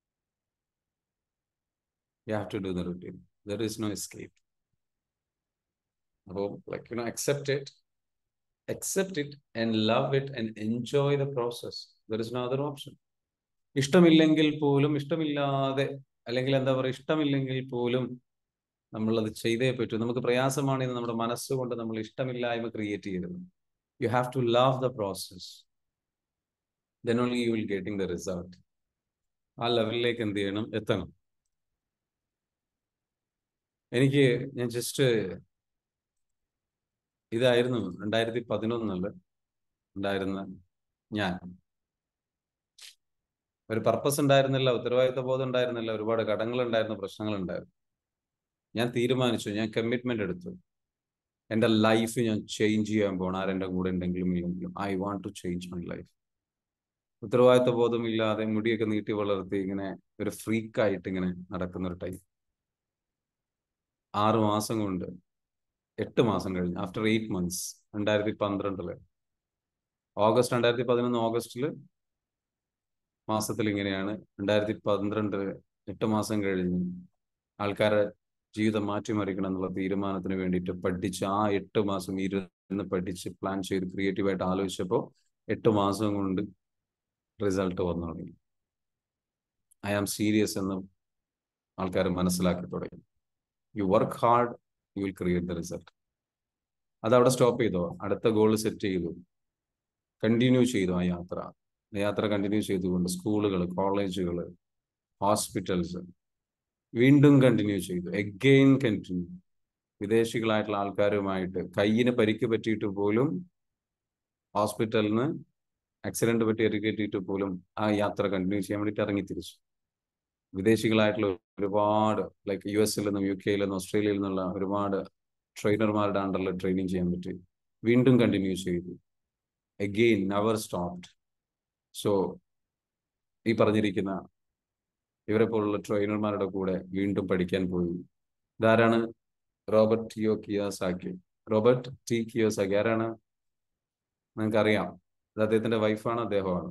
you have to do the routine there is no escape അപ്പോൾ like you know accept it accept it and love it and enjoy the process. There is no other option. ഇഷ്ടമില്ലെങ്കിൽ പോലും ഇഷ്ടമില്ലാതെ അല്ലെങ്കിൽ എന്താ പറയുക ഇഷ്ടമില്ലെങ്കിൽ പോലും നമ്മൾ അത് ചെയ്തേ പറ്റൂ നമുക്ക് പ്രയാസമാണെന്ന് നമ്മുടെ മനസ്സുകൊണ്ട് നമ്മൾ ഇഷ്ടമില്ലായ്മ ക്രിയേറ്റ് ചെയ്യരുത് you have to love the process then only you will getting the result ആ ലെവലിലേക്ക് എന്ത് ചെയ്യണം എത്തണം എനിക്ക് ഞാൻ ജസ്റ്റ് ഇതായിരുന്നു രണ്ടായിരത്തി പതിനൊന്നില് ഉണ്ടായിരുന്ന ഞാൻ ഒരു പർപ്പസ് ഉണ്ടായിരുന്നില്ല ഉത്തരവാദിത്ത ബോധം ഉണ്ടായിരുന്നില്ല ഒരുപാട് കടങ്ങൾ ഉണ്ടായിരുന്നു പ്രശ്നങ്ങൾ ഉണ്ടായിരുന്നു ഞാൻ തീരുമാനിച്ചു ഞാൻ കമ്മിറ്റ്മെന്റ് എടുത്തു എൻ്റെ ലൈഫ് ഞാൻ ചേഞ്ച് ചെയ്യാൻ പോകണം ആരെൻ്റെ കൂടെ ഉണ്ടെങ്കിലും ഇല്ലെങ്കിലും I want to change my life ഉത്തരവാദിത്ത ബോധം ഇല്ലാതെ മുടിയൊക്കെ നീട്ടി വളർത്തി ഇങ്ങനെ ഒരു ഫ്രീക്കായിട്ട് ഇങ്ങനെ നടക്കുന്ന ഒരു ടൈം ആറ് മാസം കൊണ്ട് എട്ട് മാസം കഴിഞ്ഞ് ആഫ്റ്റർ എയ്റ്റ് മന്ത്സ് രണ്ടായിരത്തി പന്ത്രണ്ടില് ഓഗസ്റ്റ് രണ്ടായിരത്തി പതിനൊന്ന് ഓഗസ്റ്റില് മാസത്തിൽ ഇങ്ങനെയാണ് രണ്ടായിരത്തി പന്ത്രണ്ട് എട്ട് മാസം കഴിഞ്ഞ് ആൾക്കാരെ ജീവിതം മാറ്റിമറിക്കണം എന്നുള്ള തീരുമാനത്തിന് വേണ്ടിയിട്ട് പഠിച്ച് ആ എട്ട് മാസം ഇരുന്ന് പഠിച്ച് പ്ലാൻ ചെയ്ത് ക്രിയേറ്റീവായിട്ട് ആലോചിച്ചപ്പോൾ എട്ട് മാസം കൊണ്ട് റിസൾട്ട് വന്നു തുടങ്ങി ഐ ആം സീരിയസ് എന്ന് ആൾക്കാർ മനസ്സിലാക്കി തുടങ്ങി you work hard you will create the result അത് അവിടെ സ്റ്റോപ്പ് ചെയ്തോ അടുത്ത ഗോൾ സെറ്റ് ചെയ്തു കണ്ടിന്യൂ ചെയ്തു ആ യാത്ര യാത്ര കണ്ടിന്യൂ ചെയ്തുകൊണ്ട് സ്കൂളുകൾ കോളേജുകൾ ഹോസ്പിറ്റൽസ് വീണ്ടും കണ്ടിന്യൂ ചെയ്തു എഗെയിൻ കണ്ടിന്യൂ വിദേശികളായിട്ടുള്ള ആൾക്കാരുമായിട്ട് കയ്യിന് പരിക്ക് പറ്റിയിട്ട് പോലും ഹോസ്പിറ്റലിൽ നിന്ന് ആക്സിഡന്റ് പറ്റി എറിക്കേറ്റിട്ട് പോലും ആ യാത്ര കണ്ടിന്യൂ ചെയ്യാൻ വേണ്ടിയിട്ട് ഇറങ്ങി തിരിച്ചു വിദേശികളായിട്ടുള്ള ഒരുപാട് ലൈക്ക് യു എസിൽ നിന്നും യു കെയിൽ നിന്നും ഓസ്ട്രേലിയയിൽ നിന്നുള്ള ഒരുപാട് ട്രെയിനർമാരുടെ അണ്ടറിൽ ട്രെയിനിങ് ചെയ്യാൻ പറ്റി വീണ്ടും കണ്ടിന്യൂ ചെയ്തു അഗെയിൻ നവർ സ്റ്റോപ്ഡ് സോ ഈ പറഞ്ഞിരിക്കുന്ന ഇവരെ പോലുള്ള ട്രെയിനർമാരുടെ കൂടെ വീണ്ടും പഠിക്കാൻ പോയി ഇതാരാണ് റോബർട്ട് ടിയോ കിയോസാക്കി റോബർട്ട് ടി കിയോസാക്കി ആരാണ് നിങ്ങൾക്ക് അറിയാം ഇത് അദ്ദേഹത്തിന്റെ വൈഫാണ് അദ്ദേഹമാണ്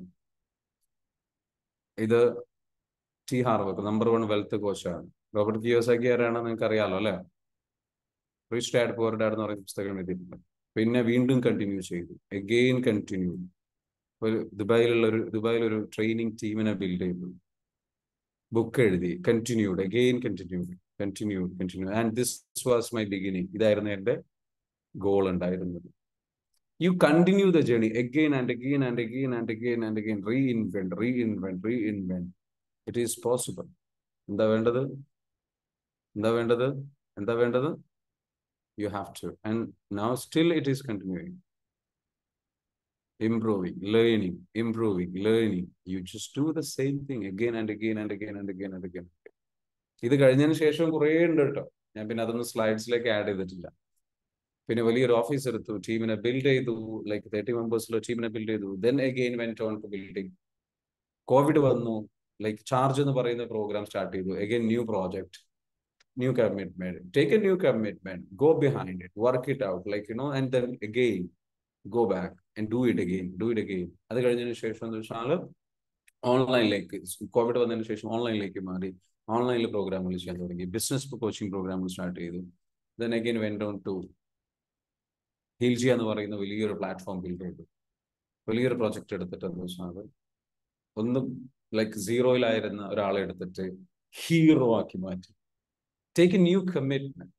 ഇത് T Harv Eker number one wealth കോച്ചാണ് റോബർട്ട് കിയോസാക്കി ആരാണ് നിങ്ങൾക്ക് അറിയാലോ അല്ലെ റിച്ച് ഡാഡ് പോർ ഡാഡ് എന്ന് പറയുന്ന പുസ്തകം എഴുതിയിട്ടുണ്ട് പിന്നെ വീണ്ടും കണ്ടിന്യൂ ചെയ്തു എഗെയിൻ കണ്ടിന്യൂ ഒരു ദുബായിലുള്ള ഒരു ദുബായിൽ ഒരു ട്രെയിനിങ് ടീമിനെ ബിൽഡ് ചെയ്തു ബുക്ക് എഴുതി continued again continued continued continue and this was my beginning ഇതായിരുന്നു എൻ്റെ ഗോൾ ഉണ്ടായിരുന്നത് you continue the journey again and again and again and again and again reinvent reinvent reinvent it is possible എന്താ വേണ്ടത് എന്താ വേണ്ടത് എന്താ വേണ്ടത് you have to and now still it is continuing improving, learning, improving, learning. You just do the same thing again and again and again and again and again. ഇത് കഴിഞ്ഞതിന് ശേഷം കുറേ ഉണ്ട് കേട്ടോ ഞാൻ പിന്നെ അതൊന്നും സ്ലൈഡ്സിലേക്ക് ആഡ് ചെയ്തിട്ടില്ല പിന്നെ വലിയൊരു ഓഫീസ് എടുത്തു ടീമിനെ ബിൽഡ് ചെയ്തു ലൈക്ക് തേർട്ടി മെമ്പേഴ്സിലെ ടീമിനെ ബിൽഡ് ചെയ്തു then again went on to building covid വന്നു ലൈക്ക് ചാർജ് എന്ന് പറയുന്ന പ്രോഗ്രാം സ്റ്റാർട്ട് ചെയ്തു again new project new commitment take a new commitment go behind it work it out like you know and then again go back and do it again do it again അത് കഴിഞ്ഞതിന് ശേഷം എന്ന് വെച്ചാൽ ഓൺലൈനിലേക്ക് Covid വന്നതിന് ശേഷം ഓൺലൈനിലേക്ക് മാറി ഓൺലൈനിൽ പ്രോഗ്രാമുകൾ ചെയ്യാൻ തുടങ്ങി ബിസിനസ് കോച്ചിങ് പ്രോഗ്രാമുകൾ സ്റ്റാർട്ട് ചെയ്തു then again when down to ഹിൽജി എന്ന് പറയുന്ന വലിയൊരു പ്ലാറ്റ്ഫോം ബിൽഡ് ചെയ്തു വലിയൊരു പ്രോജക്റ്റ് എടുത്തിട്ട് എന്ന് വെച്ചാൽ ഒന്നും ലൈക്ക് സീറോയിലായിരുന്ന ഒരാളെ എടുത്തിട്ട് ഹീറോ ആക്കി മാറ്റി take a new commitment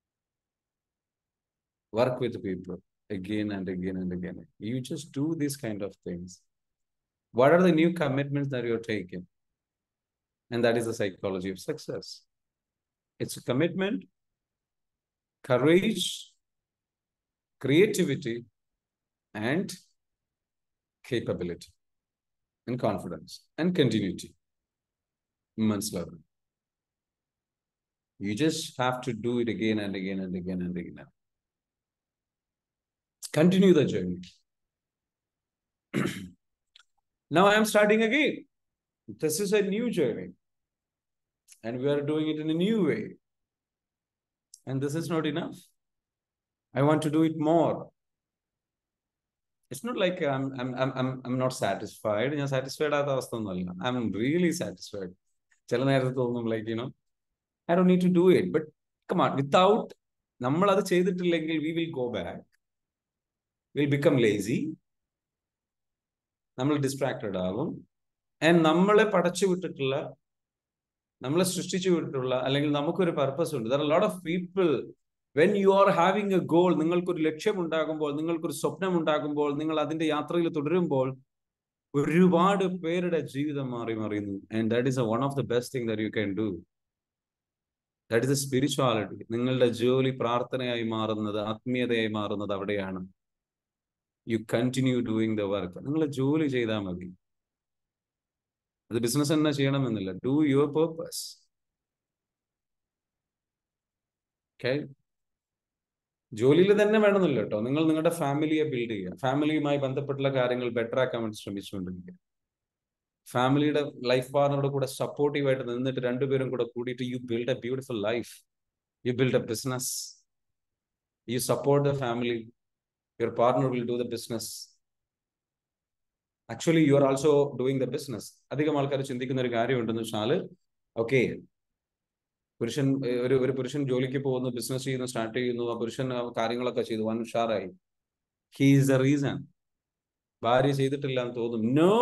work with people again and again and again. You just do these kind of things. What are the new commitments that you're taking? And that is the psychology of success. It's a commitment, courage, creativity, and capability, and confidence, and continuity. Immense level. You just have to do it again and again and again and again. continue the journey. now I am starting again. This is a new journey. And we are doing it in a new way. And this is not enough. I want to do it more. It's not like I'm I'm I'm I'm, I'm not satisfied. ഞാൻ satisfied ആകാത്ത അവസ്ഥ ഒന്നുമല്ല I am really satisfied ചില നേരത്ത് തോന്നും like you know I do need to do it but come on നമ്മൾ അത് ചെയ്തിട്ടില്ലെങ്കിൽ we will go back will become lazy നമ്മൾ ഡിസ്ട്രാക്റ്റഡ് ആകും ആൻഡ് നമ്മളെ പടച്ചു വിട്ടിട്ടുള്ള നമ്മളെ സൃഷ്ടിച്ചു വിട്ടിട്ടുള്ള അല്ലെങ്കിൽ നമുക്കൊരു പർപ്പസ് ഉണ്ട് there lot of people when you are having a goal നിങ്ങൾക്കൊരു ലക്ഷ്യം ഉണ്ടാകുമ്പോൾ നിങ്ങൾക്കൊരു സ്വപ്നം ഉണ്ടാകുമ്പോൾ നിങ്ങൾ അതിന്റെ യാത്രയിൽ തുടരുമ്പോൾ ഒരുപാട് പേരുടെ ജീവിതം മാറി മറിയുന്നു and that is a one of the best thing that you can do that is a spirituality നിങ്ങളുടെ ജോലി പ്രാർത്ഥനയായി മാറുന്നത് ആത്മീയതയായി മാറുന്നത് അവിടെയാണ് you continue doing the work നിങ്ങൾ ജോലി ചെയ്താൽ മതി അത് ബിസിനസ് തന്നെ ചെയ്യണമെന്നില്ല ഡു യുവർ പേർപ്പസ് ഓക്കെ ജോലിയിൽ തന്നെ വേണമെന്നില്ല കേട്ടോ നിങ്ങൾ നിങ്ങളുടെ ഫാമിലിയെ ബിൽഡ് ചെയ്യുക ഫാമിലിയുമായി ബന്ധപ്പെട്ടുള്ള കാര്യങ്ങൾ ബെറ്റർ ആക്കാൻ വേണ്ടി ശ്രമിച്ചുകൊണ്ടിരിക്കുക ഫാമിലിയുടെ ലൈഫ് പാർട്ണറുടെ കൂടെ സപ്പോർട്ടീവ് ആയിട്ട് നിന്നിട്ട് രണ്ടുപേരും കൂടെ കൂടിയിട്ട് you build a beautiful life you build a business you support the family your partner will do the business actually you are also doing the business അധികം ആൾക്കാർ ചിന്തിക്കുന്ന ഒരു കാര്യം ഉണ്ടെന്ന് വെച്ചാൽ ഓക്കെ പുരുഷൻ ഒരു ഒരു പുരുഷൻ ജോലിക്ക് പോകുന്നു ബിസിനസ് ചെയ്യുന്നു സ്റ്റാർട്ട് ചെയ്യുന്നു ആ പുരുഷൻ കാര്യങ്ങളൊക്കെ ചെയ്തു വൺ ഉഷാറായി ഹി ഈസ് ദ റീസൺ ഭാര്യ ചെയ്തിട്ടില്ല എന്ന് തോന്നും നോ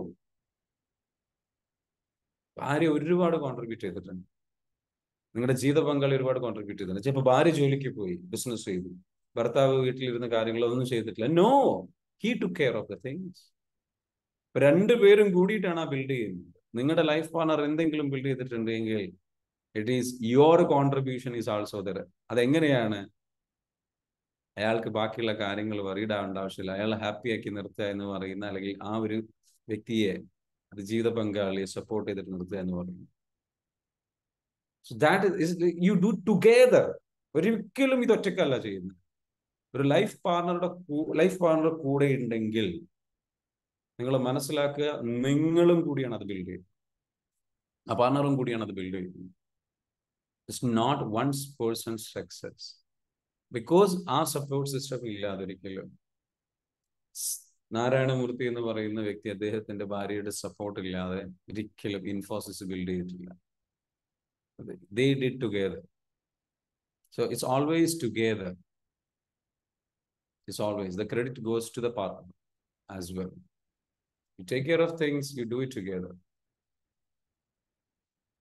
ഭാര്യ ഒരുപാട് കോൺട്രിബ്യൂട്ട് ചെയ്തിട്ടുണ്ട് നിങ്ങളുടെ ജീവിത പങ്കാളി ഒരുപാട് കോൺട്രിബ്യൂട്ട് ചെയ്തിട്ടുണ്ട് ചിലപ്പോൾ ഭാര്യ ജോലിക്ക് പോയി ബിസിനസ് ചെയ്തു ഭർത്താവ് വീട്ടിലിരുന്ന കാര്യങ്ങളൊന്നും ചെയ്തിട്ടില്ല no he to care of the things രണ്ടുപേരും കൂടിയിട്ടാണ് ആ ബിൽഡ് ചെയ്യുന്നത് നിങ്ങളുടെ ലൈഫ് പാർട്ണർ എന്തെങ്കിലും ബിൽഡ് ചെയ്തിട്ടുണ്ടെങ്കിൽ it is your contribution is also there അതെങ്ങനെയാണ് അയാൾക്ക് ബാക്കിയുള്ള കാര്യങ്ങൾ വറീഡ് ആവേണ്ട ആവശ്യമില്ല അയാളെ ഹാപ്പി ആക്കി നിർത്തുക എന്ന് പറയുന്ന അല്ലെങ്കിൽ ആ ഒരു വ്യക്തിയെ അത് ജീവിത പങ്കാളിയെ സപ്പോർട്ട് ചെയ്തിട്ട് നിർത്തുക എന്ന് പറയുന്നു so that is you do together ഒരിക്കലും ഇത് ഒറ്റക്കല്ല ചെയ്യുന്നത് ഒരു ലൈഫ് പാർട്ണറുടെ ലൈഫ് പാർട്ണർ കൂടെ ഉണ്ടെങ്കിൽ നിങ്ങൾ മനസ്സിലാക്കുക നിങ്ങളും കൂടിയാണ് അത് ബിൽഡ് ചെയ്യുന്നത് ആ പാർട്ണറും കൂടിയാണ് അത് ബിൽഡ് ചെയ്യുന്നത് it's not one's person success because ആ സപ്പോർട്ട് സിസ്റ്റം ഇല്ലാതെ ഒരിക്കലും നാരായണമൂർത്തി എന്ന് പറയുന്ന വ്യക്തി അദ്ദേഹത്തിന്റെ ഭാര്യയുടെ സപ്പോർട്ട് ഇല്ലാതെ ഒരിക്കലും ഇൻഫോസിസ് ബിൽഡ് ചെയ്തിട്ടില്ല they did together so it's always together is always the credit goes to the partner as well. You take care of things, you do it together.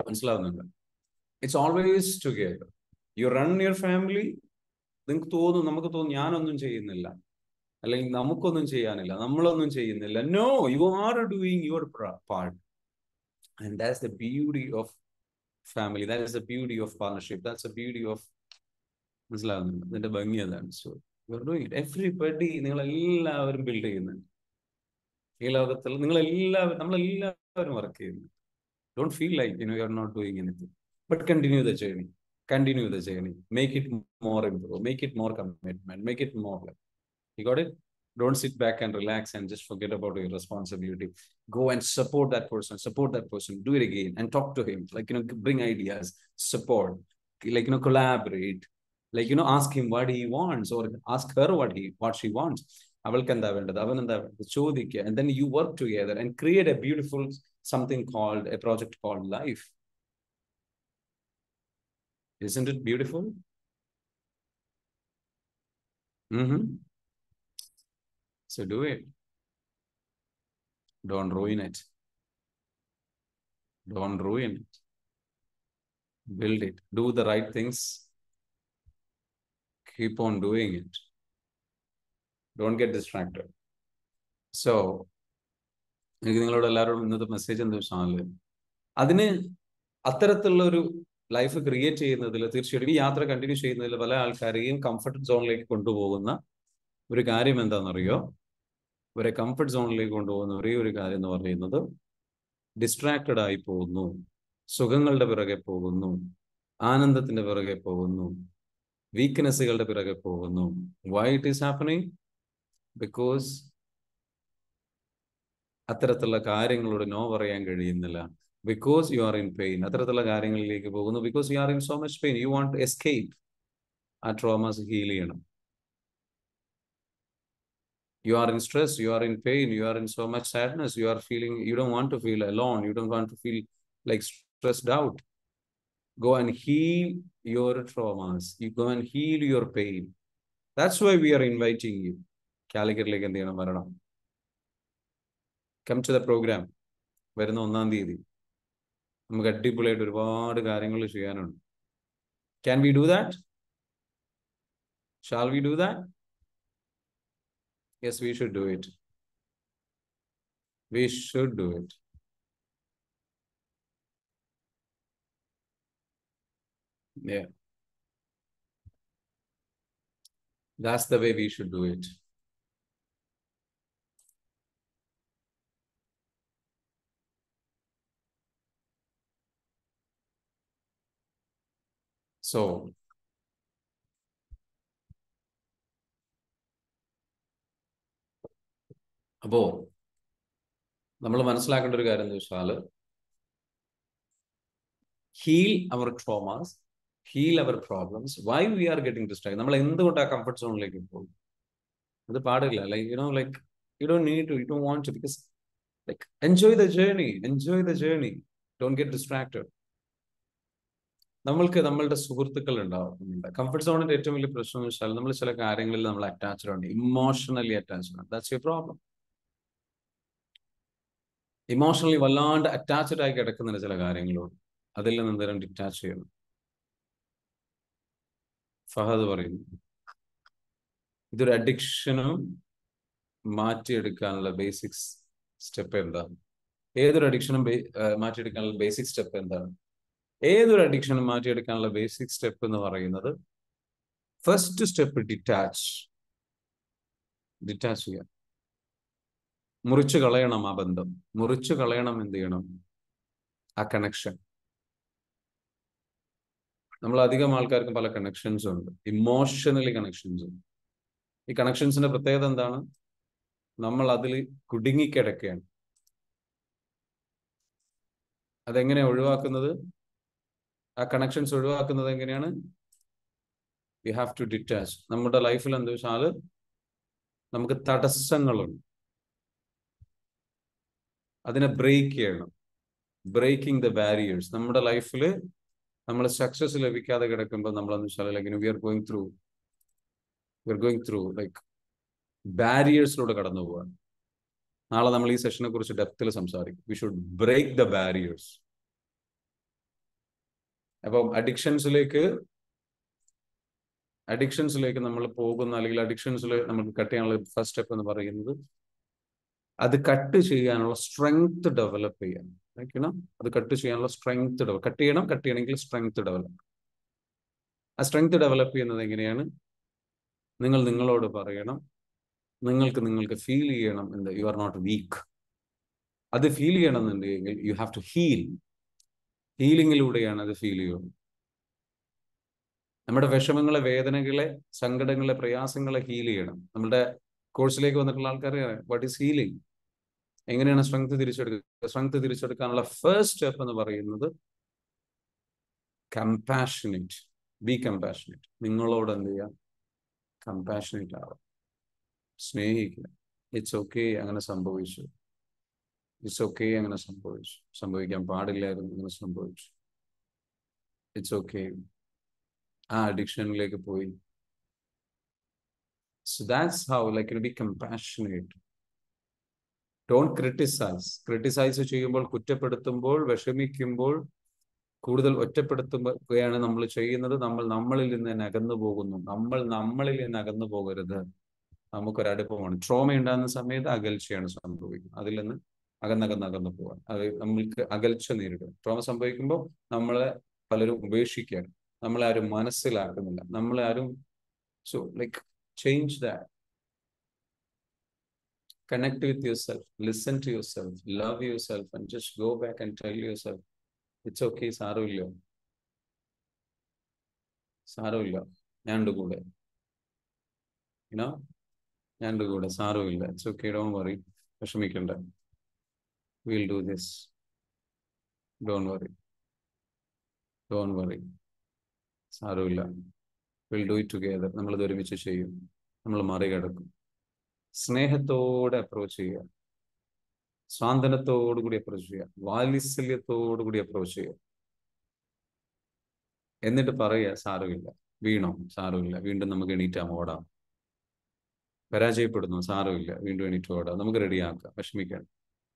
മനസ്സിലാവുന്നുണ്ട് it's always together you run your family നിങ്ങൾക്ക് തോന്നും നമുക്ക് തോന്നും ഞാനൊന്നും ചെയ്യുന്നില്ല അല്ലെങ്കിൽ നമുക്കൊന്നും ചെയ്യാനില്ല നമ്മളൊന്നും ചെയ്യുന്നില്ല no you are doing your part and that's the beauty of family that is the beauty of partnership that's the beauty of മനസ്സിലാകുന്നുണ്ട് ഇതിന്റെ ഭംഗി അതാണ് so you are doing it everybody നിങ്ങൾ എല്ലാവരും ബിൽഡ് ചെയ്യുന്നുണ്ട് ഈ ലോകത്തിൽ നിങ്ങൾ എല്ലാവരും നമ്മളെല്ലാവരും വർക്ക് ചെയ്യുന്നു don't feel like you know you are not doing anything but continue the journey continue the journey make it more improve make it more commitment make it more like You got it? Don't sit back and relax and just forget about your responsibility. Go and support that person, support that person, do it again and talk to him. Like, you know, bring ideas, support, like, you know, collaborate. Like, you know, ask him what he wants or ask her what he what she wants. അവൾക്ക് എന്താ വേണ്ടത് അവൻ എന്താ വേണ്ടത് ചോദിക്കുക and then you work together and create a beautiful something called a project called life isn't it beautiful mm-hmm. So do it. Don't ruin it. Don't ruin it. Build it. Do the right things. Keep on doing it. Don't get distracted. So, എനിക്ക് നിങ്ങളോട് എല്ലാവരോടും ഇന്നത്തെ message എന്താ വെച്ചാൽ അതിന് അത്തരത്തിലുള്ള ഒരു life create ചെയ്യുന്നതിൽ തീർച്ചയായിട്ടും ഈ യാത്ര കണ്ടിന്യൂ ചെയ്യുന്നതിൽ പല ആൾക്കാരെയും കംഫർട്ട് സോണിലേക്ക് കൊണ്ടുപോകുന്ന ഒരു കാര്യം എന്താണെന്നറിയോ ഇവരെ കംഫർട്ട് സോണിലേക്ക് കൊണ്ടുപോകുന്ന ഒരേ ഒരു കാര്യം എന്ന് പറയുന്നത് ഡിസ്ട്രാക്റ്റഡ് ആയി പോകുന്നു സുഖങ്ങളുടെ പിറകെ പോകുന്നു ആനന്ദത്തിന്റെ പിറകെ പോകുന്നു വീക്ക്നെസ്സുകളുടെ പിറകെ പോകുന്നു why it is happening because അത്തരത്തിലുള്ള കാര്യങ്ങളോട് നോ പറയാൻ കഴിയുന്നില്ല because you are in pain അത്തരത്തിലുള്ള കാര്യങ്ങളിലേക്ക് പോകുന്നു because you are in so much pain you want escape ആ ട്രോമാസ് ഹീൽ ചെയ്യണം you are in stress you are in pain you are in so much sadness you are feeling you don't want to feel alone you don't want to feel like stressed out go and heal your traumas you go and heal your pain that's why we are inviting you കാലിക്കറ്റിലേക്ക് എന്ത് ചെയ്യണം വരണം come to the programme വരുന്ന ഒന്നാം തീയതി നമുക്ക് അടിപൊളിയായിട്ട് ഒരുപാട് കാര്യങ്ങൾ ചെയ്യാനുണ്ട് can we do that shall we do that Yes, we should do it. We should do it. Yeah. That's the way we should do it. So, അപ്പോ നമ്മൾ മനസ്സിലാക്കേണ്ട ഒരു കാര്യം എന്ന് വെച്ചാല് heal our traumas heal our problems why we are getting distract നമ്മൾ എന്തുകൊണ്ട് ആ കംഫർട്ട് സോണിലേക്ക് പോകും അത് പാടില്ല like you know like you do need to you do want to because like enjoy the journey enjoy the journey don't get distracted നമ്മൾക്ക് നമ്മളുടെ സുഹൃത്തുക്കൾ ഉണ്ടാവുന്നുണ്ട് കംഫർട്ട് സോണിന്റെ ഏറ്റവും വലിയ പ്രശ്നം എന്ന് വെച്ചാൽ നമ്മൾ ചില കാര്യങ്ങളിൽ നമ്മൾ അറ്റാച്ച്ഡ് ആണ് ഇമോഷണലി അറ്റാച്ച്ഡ് ആണ് ദാറ്റ്സ് യു പ്രോബ്ലം ഇമോഷണലി വല്ലാണ്ട് അറ്റാച്ച്ഡ് ആയി കിടക്കുന്ന ചില കാര്യങ്ങളുണ്ട് അതിൽ നിന്ന് എന്തേലും ഡിറ്റാച്ച് ചെയ്യണം ഫഹദ് പറയുന്നു ഇതൊരു അഡിക്ഷനും മാറ്റിയെടുക്കാനുള്ള ബേസിക്സ് സ്റ്റെപ്പ് എന്താണ് ഏതൊരു അഡിക്ഷനും മാറ്റിയെടുക്കാനുള്ള ബേസിക് സ്റ്റെപ്പ് എന്താണ് ഏതൊരു അഡിക്ഷനും മാറ്റിയെടുക്കാനുള്ള ബേസിക് സ്റ്റെപ്പ് എന്ന് പറയുന്നത് ഫസ്റ്റ് സ്റ്റെപ്പ് ഡിറ്റാച്ച് ഡിറ്റാച്ച് ചെയ്യാം മുറിച്ചു കളയണം ആ ബന്ധം മുറിച്ചു കളയണം എന്ത് ചെയ്യണം ആ കണക്ഷൻ നമ്മൾ അധികം ആൾക്കാർക്കും പല കണക്ഷൻസും ഉണ്ട് ഇമോഷണലി കണക്ഷൻസ് ഉണ്ട് ഈ കണക്ഷൻസിന്റെ പ്രത്യേകത എന്താണ് നമ്മൾ അതിൽ കുടുങ്ങിക്കിടക്കുകയാണ് അതെങ്ങനെ ഒഴിവാക്കുന്നത് ആ കണക്ഷൻസ് ഒഴിവാക്കുന്നത് എങ്ങനെയാണ് വി ഹാവ് ടു ഡിറ്റാച്ച് നമ്മുടെ ലൈഫിൽ എന്താ വെച്ചാൽ നമുക്ക് തടസ്സങ്ങളുണ്ട് അതിനെ ബ്രേക്ക് ചെയ്യണം ബ്രേക്കിംഗ് ദ ബാരിയേഴ്സ് നമ്മുടെ ലൈഫിൽ നമ്മൾ സക്സസ് ലഭിക്കാതെ കിടക്കുമ്പോൾ നമ്മളെന്ന് വെച്ചാൽ like we are going through we are going through like ബാരിയേഴ്സിലൂടെ കടന്നു പോവാണ് നാളെ നമ്മൾ ഈ സെഷനെ കുറിച്ച് ഡെപ്തിൽ സംസാരിക്കും we should break the barriers അപ്പം അഡിക്ഷൻസിലേക്ക് അഡിക്ഷൻസിലേക്ക് നമ്മൾ പോകുന്ന അല്ലെങ്കിൽ അഡിക്ഷൻസിൽ നമുക്ക് കട്ട് ചെയ്യാനുള്ള ഫസ്റ്റ് സ്റ്റെപ്പ് എന്ന് പറയുന്നത് അത് കട്ട് ചെയ്യാനുള്ള സ്ട്രെങ്ത് ഡെവലപ്പ് ചെയ്യാൻ ലൈക്ക് അത് കട്ട് ചെയ്യാനുള്ള സ്ട്രെങ്ത് ഡെവലപ്പ് കട്ട് ചെയ്യണം കട്ട് ചെയ്യണമെങ്കിൽ സ്ട്രെങ്ത് ഡെവലപ്പ് ആ സ്ട്രെങ്ത് ഡെവലപ്പ് ചെയ്യുന്നത് എങ്ങനെയാണ് നിങ്ങൾ നിങ്ങളോട് പറയണം നിങ്ങൾക്ക് നിങ്ങൾക്ക് ഫീൽ ചെയ്യണം എന്ത് യു ആർ നോട്ട് വീക്ക് അത് ഫീൽ ചെയ്യണമെന്നുണ്ടെങ്കിൽ യു ഹാവ് ടു ഹീൽ ഹീലിങ്ങിലൂടെയാണ് അത് ഫീൽ ചെയ്യുന്നത് നമ്മുടെ വിഷമങ്ങളെ വേദനകളെ സങ്കടങ്ങളെ പ്രയാസങ്ങളെ ഹീൽ ചെയ്യണം നമ്മുടെ കോഴ്സിലേക്ക് വന്നിട്ടുള്ള ആൾക്കാർ വാട്ട് ഈസ് ഹീലിംഗ് എങ്ങനെയാണ് സ്ട്രെങ്ത് തിരിച്ചെടുക്കുക സ്ട്രെങ്ത് തിരിച്ചെടുക്കാനുള്ള ഫസ്റ്റ് സ്റ്റെപ്പ് എന്ന് പറയുന്നത് കമ്പാഷനേറ്റ് ബി കമ്പാഷനേറ്റ് നിങ്ങളോട് എന്ത് ചെയ്യുക കമ്പാഷനേറ്റ് ആവുക സ്നേഹിക്കുക ഇറ്റ്സ് ഓക്കെ അങ്ങനെ സംഭവിച്ചു ഇറ്റ്സ് ഓക്കെ അങ്ങനെ സംഭവിച്ചു സംഭവിക്കാൻ പാടില്ലായിരുന്നു അങ്ങനെ സംഭവിച്ചു ഇറ്റ്സ് ഓക്കെ ആ അഡിക്ഷനിലേക്ക് പോയി so that's how like be compassionate don't criticise criticise ചെയ്യുമ്പോൾ കുറ്റപ്പെടുത്തുമ്പോൾ വിഷമിക്കുമ്പോൾ കൂടുതൽ ഒറ്റപ്പെടുത്തുകയാണ് നമ്മൾ ചെയ്യുന്നത് നമ്മൾ നമ്മളിൽ നിന്ന് തന്നെ അകന്നു പോകുന്നു നമ്മൾ നമ്മളിൽ നിന്ന് അകന്നു പോകരുത് നമുക്കൊരടുപ്പമാണ് ട്രോമ ഉണ്ടാകുന്ന സമയത്ത് അകൽച്ചയാണ് സംഭവിക്കുന്നത് അതിൽ നിന്ന് അകന്നകന്ന് അകന്നു പോകാൻ അത് നമ്മൾക്ക് അകൽച്ച നേരിടും ട്രോമ സംഭവിക്കുമ്പോൾ നമ്മളെ പലരും ഉപേക്ഷിക്കുകയാണ് നമ്മളെ ആരും മനസ്സിലാക്കുന്നില്ല നമ്മളെ ആരും so like change that connect with yourself, listen to yourself, love yourself, and just go back and tell yourself, it's okay, സാരമില്ല സാരമില്ല ഞാനുണ്ട് കൂടെ യുനോ ഞാനുണ്ട് കൂടെ സാരമില്ല ഇറ്റ്സ് ഓക്കെ ഡോൺ വറി വിഷമിക്കണ്ട will do this don't worry don't worry സാരമില്ല will do it together നമ്മളിത് ഒരുമിച്ച് ചെയ്യും നമ്മൾ മറികടക്കും സ്നേഹത്തോടെ അപ്രോച്ച് ചെയ്യുക സ്വാന്തനത്തോടു കൂടി അപ്രോച്ച് ചെയ്യുക വാത്സല്യത്തോടു കൂടി അപ്രോച്ച് ചെയ്യുക എന്നിട്ട് പറയുക സാരമില്ല വീണോ സാരമില്ല വീണ്ടും നമുക്ക് എണീറ്റാം ഓടാം പരാജയപ്പെടുന്നു സാരമില്ല വീണ്ടും എണീറ്റ് ഓടാം നമുക്ക് റെഡിയാക്കാം വിഷമിക്കണം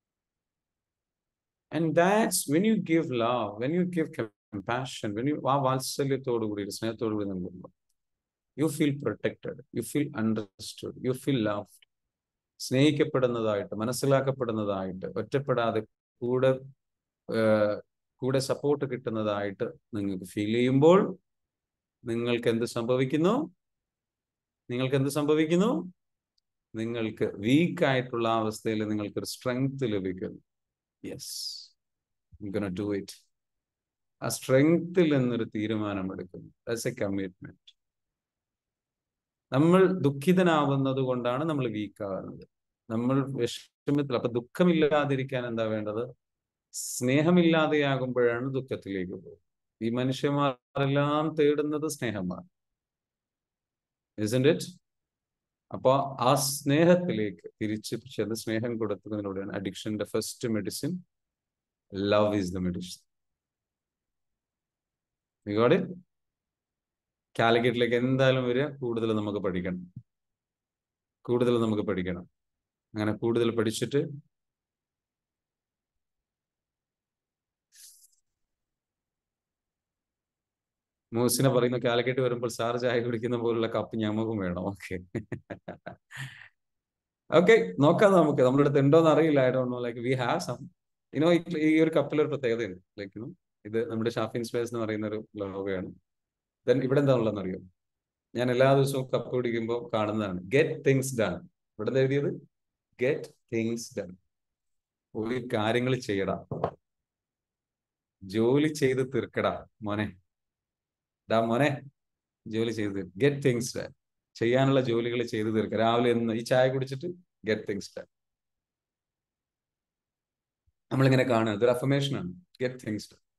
and that's when you give love when you give compassion when you ആ വാത്സല്യത്തോടു കൂടി സ്നേഹത്തോടു കൂടി നൽകുമ്പോൾ you feel protected you feel understood you feel loved സ്നേഹിക്കപ്പെടുന്നതായിട്ട് മനസ്സിലാക്കപ്പെടുന്നതായിട്ട് ഒറ്റപ്പെടാതെ കൂടെ കൂടെ സപ്പോർട്ട് കിട്ടുന്നതായിട്ട് നിങ്ങൾക്ക് ഫീൽ ചെയ്യുമ്പോൾ നിങ്ങൾക്ക് എന്ത് സംഭവിക്കുന്നു നിങ്ങൾക്ക് എന്ത് സംഭവിക്കുന്നു നിങ്ങൾക്ക് വീക്ക് ആയിട്ടുള്ള അവസ്ഥയിൽ നിങ്ങൾക്ക് ഒരു സ്ട്രെങ്ത് ലഭിക്കുന്നു യെസ് ഡു ഇറ്റ് ആ സ്ട്രെങ്ത്തിൽ നിന്നൊരു തീരുമാനമെടുക്കുന്നു ദാറ്റ്സ് എ കമ്മിറ്റ്മെന്റ് നമ്മൾ ദുഃഖിതനാവുന്നത് കൊണ്ടാണ് നമ്മൾ വീക്ക് ആകുന്നത് നമ്മൾ വിഷമത്തിൽ അപ്പൊ ദുഃഖമില്ലാതിരിക്കാൻ എന്താ വേണ്ടത് സ്നേഹമില്ലാതെയാകുമ്പോഴാണ് ദുഃഖത്തിലേക്ക് പോകുന്നത് ഈ മനുഷ്യന്മാരെല്ലാം തേടുന്നത് സ്നേഹമാണ് ഇറ്റ് അപ്പൊ ആ സ്നേഹത്തിലേക്ക് തിരിച്ച് ചെന്ന് സ്നേഹം കൊടുക്കുന്നതിലൂടെയാണ് അഡിക്ഷന്റെ first medicine love is the medicine കാലിക്കറ്റിലേക്ക് എന്തായാലും വരിക കൂടുതൽ നമുക്ക് പഠിക്കണം കൂടുതൽ നമുക്ക് പഠിക്കണം അങ്ങനെ കൂടുതൽ പഠിച്ചിട്ട് മൂസിനെ പറയുന്ന കാലിക്കറ്റ് വരുമ്പോൾ സാർ ചായ കുടിക്കുന്ന പോലുള്ള കപ്പ് ഞമ്മക്കും വേണം ഓക്കെ ഓക്കെ നോക്കാം നമുക്ക് നമ്മുടെ അടുത്ത് ഉണ്ടോന്ന് അറിയില്ല I don't know like we have some ഇനോ ഈ ഒരു കപ്പിൽ ഒരു പ്രത്യേകതയുണ്ട് ലൈക്ക് യുനോ ഇത് നമ്മുടെ ഷാഫിൻ സ്പേസ് എന്ന് പറയുന്ന ഒരു ലോഗോയാണ് ദെൻ ഇവിടെ എന്താണുള്ളതെന്ന് അറിയോ ഞാൻ എല്ലാ ദിവസവും കപ്പ് കുടിക്കുമ്പോൾ കാണുന്നതാണ് ഗെറ്റ് തിങ്സ് ഡൺ ഇവിടെ എഴുതിയത് ഗെറ്റ് തിങ്സ് ഡൺ ഒരു കാര്യങ്ങൾ ചെയ്യടാ ജോലി ചെയ്ത് തീർക്കടാ മോനെ ഡാ മോനെ ജോലി ചെയ്ത് ഗെറ്റ് തിങ്സ് ഡൺ ചെയ്യാനുള്ള ജോലികൾ ചെയ്ത് തീർക്കുക രാവിലെ എന്ന് ഈ ചായ കുടിച്ചിട്ട് ഗെറ്റ് തിങ്സ് ഡൺ നമ്മളിങ്ങനെ കാണുക ഇതൊരു അഫർമേഷൻ ആണ് ഗെറ്റ് തിങ്സ് ഡൺ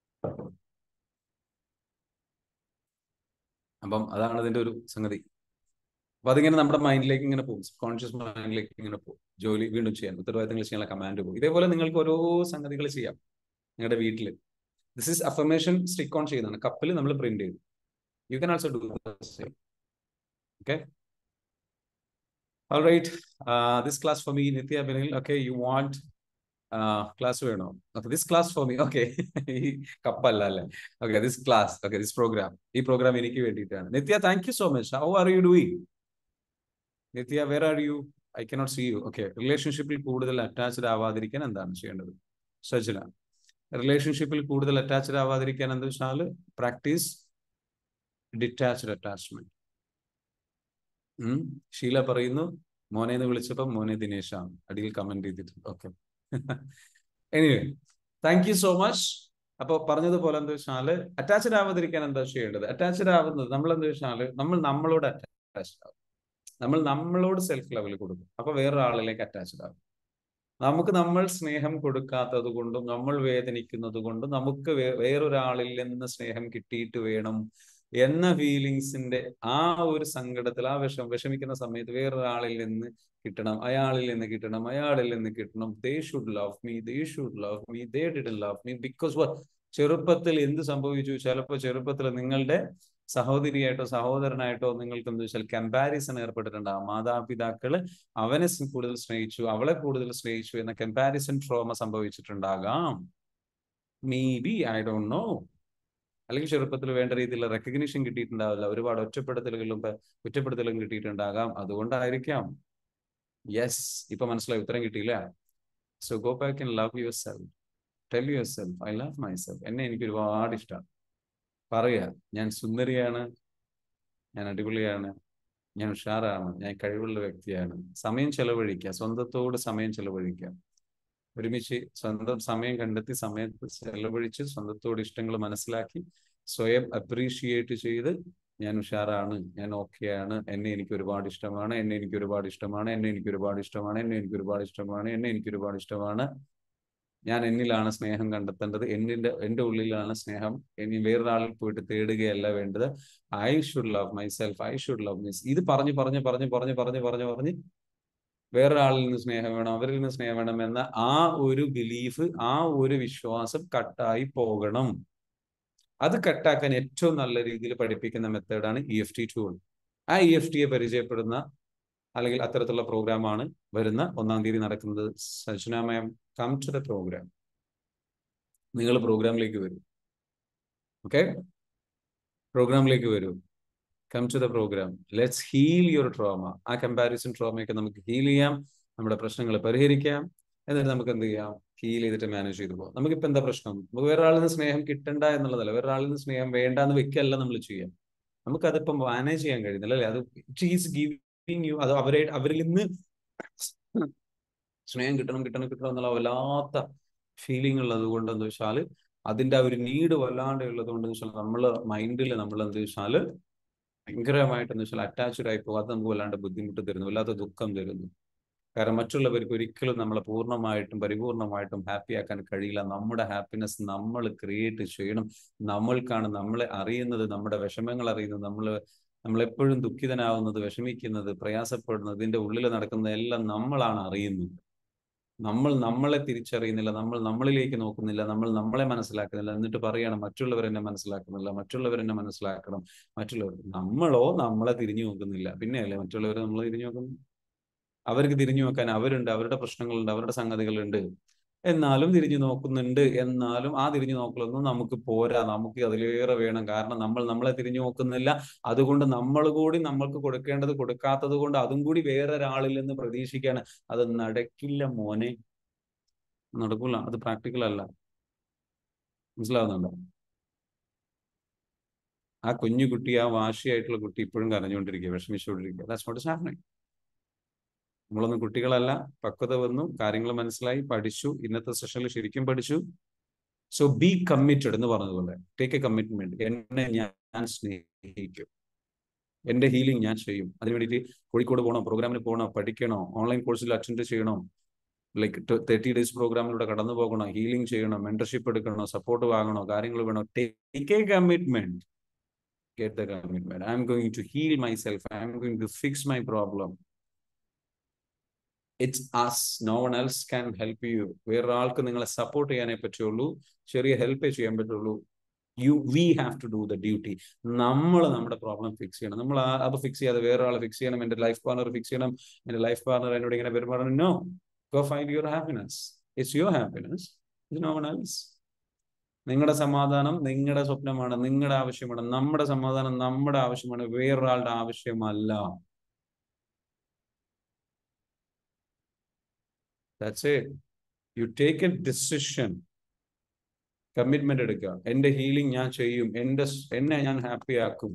അപ്പം അതാണ് അതിന്റെ ഒരു സംഗതി അപ്പൊ അതിങ്ങനെ നമ്മുടെ മൈൻഡിലേക്ക് ഇങ്ങനെ പോകും കോൺഷ്യസ് മൈൻഡിലേക്ക് ഇങ്ങനെ പോകും ജോലി വീണ്ടും ചെയ്യാൻ ഉത്തരവാദിത്തങ്ങൾ ചെയ്യാനുള്ള കമാൻഡ് പോകും ഇതേപോലെ നിങ്ങൾക്ക് ഓരോ സംഗതികൾ ചെയ്യാം നിങ്ങളുടെ വീട്ടിൽ this is affirmation stick on ചെയ്യുന്നതാണ് കപ്പിൽ നമ്മൾ പ്രിന്റ് ചെയ്തു you can also do same okay All right, uh, this class for me, Nitya Benil. Okay, you want class വേണോ okay this class for me okay ഈ കപ്പല്ല അല്ലേ okay this class okay this program ഈ program എനിക്ക് വേണ്ടിയിട്ടാണ് Nithya thank you so much how are you doing Nithya where are you I cannot see you okay റിലേഷൻഷിപ്പിൽ കൂടുതൽ attached ആവാതിരിക്കാൻ എന്താണ് ചെയ്യേണ്ടത് സജന റിലേഷൻഷിപ്പിൽ കൂടുതൽ അറ്റാച്ച്ഡ് ആവാതിരിക്കാൻ എന്താ വെച്ചാൽ പ്രാക്ടീസ് ഡിറ്റാച്ച്ഡ് അറ്റാച്ച്മെന്റ് ഷീല പറയുന്നു മോനെ എന്ന് വിളിച്ചപ്പോൾ മോനെ ദിനേശാണ് അടിയിൽ കമന്റ് ചെയ്തിട്ടുണ്ട് okay anyway thank you so much അപ്പോൾ പറഞ്ഞതുപോലെ എന്താ വെച്ചാൽ അറ്റാച്ച്ഡ് ആവാതിരിക്കാൻ എന്താ ചെയ്യേണ്ടത് അറ്റാച്ച്ഡ് ആവുന്നത് നമ്മൾ എന്താ വെച്ചാൽ നമ്മൾ നമ്മളോട് അറ്റാച്ച്ഡ് ആവും നമ്മൾ നമ്മളോട് സെൽഫ് ലെവൽ കൊടുക്കും അപ്പൊ വേറൊരാളിലേക്ക് അറ്റാച്ച്ഡ് ആവും നമുക്ക് നമ്മൾ സ്നേഹം കൊടുക്കാത്തത് കൊണ്ടും നമ്മൾ വേദനിക്കുന്നത് കൊണ്ടും നമുക്ക് വേറൊരാളിൽ നിന്ന് സ്നേഹം കിട്ടിയിട്ട് വേണം എന്ന ഫീലിങ്സിന്റെ ആ ഒരു സങ്കടത്തിൽ ആ വിഷം വിഷമിക്കുന്ന സമയത്ത് വേറൊരാളിൽ നിന്ന് കിട്ടണം അയാളിൽ നിന്ന് കിട്ടണം അയാളിൽ നിന്ന് കിട്ടണം they should love me they should love me they did love me because ചെറുപ്പത്തിൽ എന്ത് സംഭവിച്ചു ചിലപ്പോൾ ചെറുപ്പത്തിൽ നിങ്ങളുടെ സഹോദരിയായിട്ടോ സഹോദരനായിട്ടോ നിങ്ങൾക്ക് എന്താ വെച്ചാൽ കമ്പാരിസൺ ഏർപ്പെട്ടിട്ടുണ്ടാകും മാതാപിതാക്കള് അവനെ കൂടുതൽ സ്നേഹിച്ചു അവളെ കൂടുതൽ സ്നേഹിച്ചു എന്ന കമ്പാരിസൺ ട്രോമ സംഭവിച്ചിട്ടുണ്ടാകാം maybe I don't know അല്ലെങ്കിൽ ചെറുപ്പത്തിൽ വേണ്ട രീതിയിലുള്ള റെക്കഗ്നീഷൻ കിട്ടിയിട്ടുണ്ടാവില്ല ഒരുപാട് ഒറ്റപ്പെടുത്തലുകളും കുറ്റപ്പെടുത്തലും കിട്ടിയിട്ടുണ്ടാകാം അതുകൊണ്ടായിരിക്കാം യെസ് ഇപ്പൊ മനസ്സിലായി ഉത്തരം കിട്ടിയില്ല so go back and love yourself tell yourself I love myself എന്നെ എനിക്ക് ഒരുപാട് ഇഷ്ടമാണ് പറയുക ഞാൻ സുന്ദരിയാണ് ഞാൻ അടിപൊളിയാണ് ഞാൻ ഉഷാറാണ് ഞാൻ കഴിവുള്ള വ്യക്തിയാണ് സമയം ചെലവഴിക്കുക സ്വന്തത്തോട് സമയം ചെലവഴിക്കുക ഒരുമിച്ച് സ്വന്തം സമയം കണ്ടെത്തി സമയത്ത് ചെലവഴിച്ച് സ്വന്തത്തോട് ഇഷ്ടങ്ങൾ മനസ്സിലാക്കി സ്വയം അപ്രീഷിയേറ്റ് ചെയ്ത് ഞാൻ ഉഷാറാണ് ഞാൻ ഓക്കെയാണ് എന്നെ എനിക്ക് ഒരുപാട് ഇഷ്ടമാണ് എന്നെ എനിക്ക് ഒരുപാട് ഇഷ്ടമാണ് എന്നെ എനിക്ക് ഒരുപാട് ഇഷ്ടമാണ് എന്നെ എനിക്ക് ഒരുപാട് ഇഷ്ടമാണ് എന്നെ എനിക്ക് ഒരുപാട് ഇഷ്ടമാണ് ഞാൻ എന്നിലാണ് സ്നേഹം കണ്ടെത്തേണ്ടത് എന്നിന്റെ എൻ്റെ ഉള്ളിലാണ് സ്നേഹം ഇനി വേറൊരാളിൽ പോയിട്ട് തേടുകയല്ല വേണ്ടത് I should love myself I should love മീസ് ഇത് പറഞ്ഞു പറഞ്ഞു പറഞ്ഞു പറഞ്ഞു പറഞ്ഞു പറഞ്ഞു പറഞ്ഞ് വേറൊരാളിൽ നിന്ന് സ്നേഹം വേണം അവരിൽ നിന്ന് സ്നേഹം വേണം എന്ന ആ ഒരു ബിലീഫ് ആ ഒരു വിശ്വാസം കട്ടായി പോകണം അത് കട്ടാക്കാൻ ഏറ്റവും നല്ല രീതിയിൽ പഠിപ്പിക്കുന്ന മെത്തേഡാണ് ഇ എഫ് ടി ടൂൾ ആ ഇ എഫ് ടിയെ പരിചയപ്പെടുന്ന അല്ലെങ്കിൽ അത്തരത്തിലുള്ള പ്രോഗ്രാമാണ് വരുന്ന ഒന്നാം തീയതി നടക്കുന്നത് സജ്നാമയം കം ടു ദ പ്രോഗ്രാം നിങ്ങൾ പ്രോഗ്രാമിലേക്ക് വരൂ ഓക്കെ പ്രോഗ്രാമിലേക്ക് വരൂ come to the program let's heal your trauma ആ കമ്പാരിസൺ ട്രോമയൊക്കെ നമുക്ക് ഹീൽ ചെയ്യാം നമ്മുടെ പ്രശ്നങ്ങൾ പരിഹരിക്കാം എന്നിട്ട് നമുക്ക് എന്ത് ചെയ്യാം ഹീൽ ചെയ്തിട്ട് മാനേജ് ചെയ്തു പോകാം നമുക്കിപ്പോൾ എന്താ പ്രശ്നം നമുക്ക് വേറെ ആളിൽ നിന്ന് സ്നേഹം കിട്ടണ്ട എന്നുള്ളതല്ല വേറെ ആളിൽ നിന്ന് സ്നേഹം വേണ്ട എന്ന് വെക്കല്ല നമ്മൾ ചെയ്യാം നമുക്ക് അതിപ്പം മാനേജ് ചെയ്യാൻ കഴിയുന്നില്ല അല്ലേ അത് ഇറ്റ് ഈസ് ഗിവിങ് യു അത് അവരെ അവരിൽ നിന്ന് സ്നേഹം കിട്ടണം കിട്ടണം കിട്ടണം എന്നുള്ള വല്ലാത്ത ഫീലിംഗ് ഉള്ളത് കൊണ്ട് എന്താ വെച്ചാൽ അതിന്റെ ആ ഒരു നീഡ് വല്ലാണ്ട് ഉള്ളത് കൊണ്ട് വെച്ചാൽ നമ്മൾ മൈൻഡിൽ നമ്മൾ എന്താ വെച്ചാൽ ഭയങ്കരമായിട്ട് എന്ന് വെച്ചാൽ അറ്റാച്ച്ഡ് ആയി പോകും അത് നമുക്ക് വല്ലാണ്ട് ബുദ്ധിമുട്ട് തരുന്നു വല്ലാത്ത ദുഃഖം തരുന്നു കാരണം മറ്റുള്ളവർക്ക് ഒരിക്കലും നമ്മളെ പൂർണ്ണമായിട്ടും പരിപൂർണമായിട്ടും ഹാപ്പി ആക്കാൻ കഴിയില്ല നമ്മുടെ ഹാപ്പിനെസ് നമ്മൾ ക്രിയേറ്റ് ചെയ്യണം നമ്മൾക്കാണ് നമ്മളെ അറിയുന്നത് നമ്മുടെ വിഷമങ്ങൾ അറിയുന്നത് നമ്മൾ നമ്മളെപ്പോഴും ദുഃഖിതനാവുന്നത് വിഷമിക്കുന്നത് പ്രയാസപ്പെടുന്നത് ഇതിന്റെ ഉള്ളിൽ നടക്കുന്നത് എല്ലാം നമ്മളാണ് അറിയുന്നത് നമ്മൾ നമ്മളെ തിരിച്ചറിയുന്നില്ല നമ്മൾ നമ്മളിലേക്ക് നോക്കുന്നില്ല നമ്മൾ നമ്മളെ മനസ്സിലാക്കുന്നില്ല എന്നിട്ട് പറയണം മറ്റുള്ളവർ എന്നെ മനസ്സിലാക്കുന്നില്ല മറ്റുള്ളവർ എന്നെ മനസ്സിലാക്കണം മറ്റുള്ളവർ നമ്മളോ നമ്മളെ തിരിഞ്ഞു നോക്കുന്നില്ല പിന്നെയല്ലേ മറ്റുള്ളവർ നമ്മളെ തിരിഞ്ഞു നോക്കുന്നു അവർക്ക് തിരിഞ്ഞു നോക്കാൻ അവരുണ്ട് അവരുടെ പ്രശ്നങ്ങളുണ്ട് അവരുടെ സംഗതികളുണ്ട് എന്നാലും തിരിഞ്ഞു നോക്കുന്നുണ്ട് എന്നാലും ആ തിരിഞ്ഞു നോക്കലൊന്നും നമുക്ക് പോരാ നമുക്ക് അതിലേറെ വേണം കാരണം നമ്മൾ നമ്മളെ തിരിഞ്ഞു നോക്കുന്നില്ല അതുകൊണ്ട് നമ്മൾ കൂടി നമ്മൾക്ക് കൊടുക്കേണ്ടത് കൊടുക്കാത്തത് കൊണ്ട് അതും കൂടി വേറെ ഒരാളിൽ നിന്ന് പ്രതീക്ഷിക്കാണ് അത് നടക്കില്ല മോനെ നടക്കൂല അത് പ്രാക്ടിക്കൽ അല്ല മനസ്സിലാവുന്നുണ്ടോ ആ കുഞ്ഞു കുട്ടി ആ വാശിയായിട്ടുള്ള കുട്ടി ഇപ്പോഴും കരഞ്ഞുകൊണ്ടിരിക്കുക വിഷമിച്ചുകൊണ്ടിരിക്കുക ദാറ്റ്സ് വാട്ട് ഇസ് ഹാപ്പനിങ് നമ്മളൊന്നും കുട്ടികളല്ല പക്വത വന്നു കാര്യങ്ങൾ മനസ്സിലായി പഠിച്ചു ഇന്നത്തെ സെഷനിൽ ശരിക്കും പഠിച്ചു സോ ബി കമ്മിറ്റഡ് എന്ന് പറഞ്ഞതുപോലെ ടേക്ക് എ കമ്മിറ്റ്മെന്റ് എന്നെ ഞാൻ സ്നേഹിക്കും എന്റെ ഹീലിംഗ് ഞാൻ ചെയ്യും അതിന് വേണ്ടിയിട്ട് കോഴിക്കോട് പോകണോ പ്രോഗ്രാമിന് പോകണോ പഠിക്കണോ ഓൺലൈൻ കോഴ്സിൽ അറ്റൻഡ് ചെയ്യണോ ലൈക്ക് തേർട്ടി ഡേയ്സ് പ്രോഗ്രാമിലൂടെ കടന്നു പോകണോ ഹീലിംഗ് ചെയ്യണോ മെന്റർഷിപ്പ് എടുക്കണോ സപ്പോർട്ട് വാങ്ങണോ കാര്യങ്ങൾ വേണോ take a commitment get the commitment. I'm going to heal myself. I'm going to fix my problem. It's as no one else can help you വേറൊരാൾക്ക് നിങ്ങളെ സപ്പോർട്ട് ചെയ്യാനേ പറ്റുള്ളൂ ചെറിയ ഹെൽപ്പേ ചെയ്യാൻ പറ്റുള്ളൂ you we have to do the duty നമ്മൾ നമ്മുടെ പ്രോബ്ലം ഫിക്സ് ചെയ്യണം നമ്മൾ അത് ഫിക്സ് ചെയ്യാതെ വേറെ ആളെ ഫിക്സ് ചെയ്യണം എൻ്റെ ലൈഫ് പാർട്ണർ ഫിക്സ് ചെയ്യണം എൻ്റെ ലൈഫ് പാർട്ണർ എന്നോട് ഇങ്ങനെ പെരുമാറണം no go find your happiness it's your happiness it no one else നിങ്ങളുടെ സമാധാനം നിങ്ങളുടെ സ്വപ്നമാണ് നിങ്ങളുടെ ആവശ്യമാണ് നമ്മുടെ സമാധാനം നമ്മുടെ ആവശ്യമാണ് വേറൊരാളുടെ ആവശ്യമല്ല that's it you take a decision commitment എടുക്കുക എന്റെ ഹീലിംഗ് ഞാൻ ചെയ്യും എന്റെ എന്നെ ഞാൻ ഹാപ്പി ആക്കും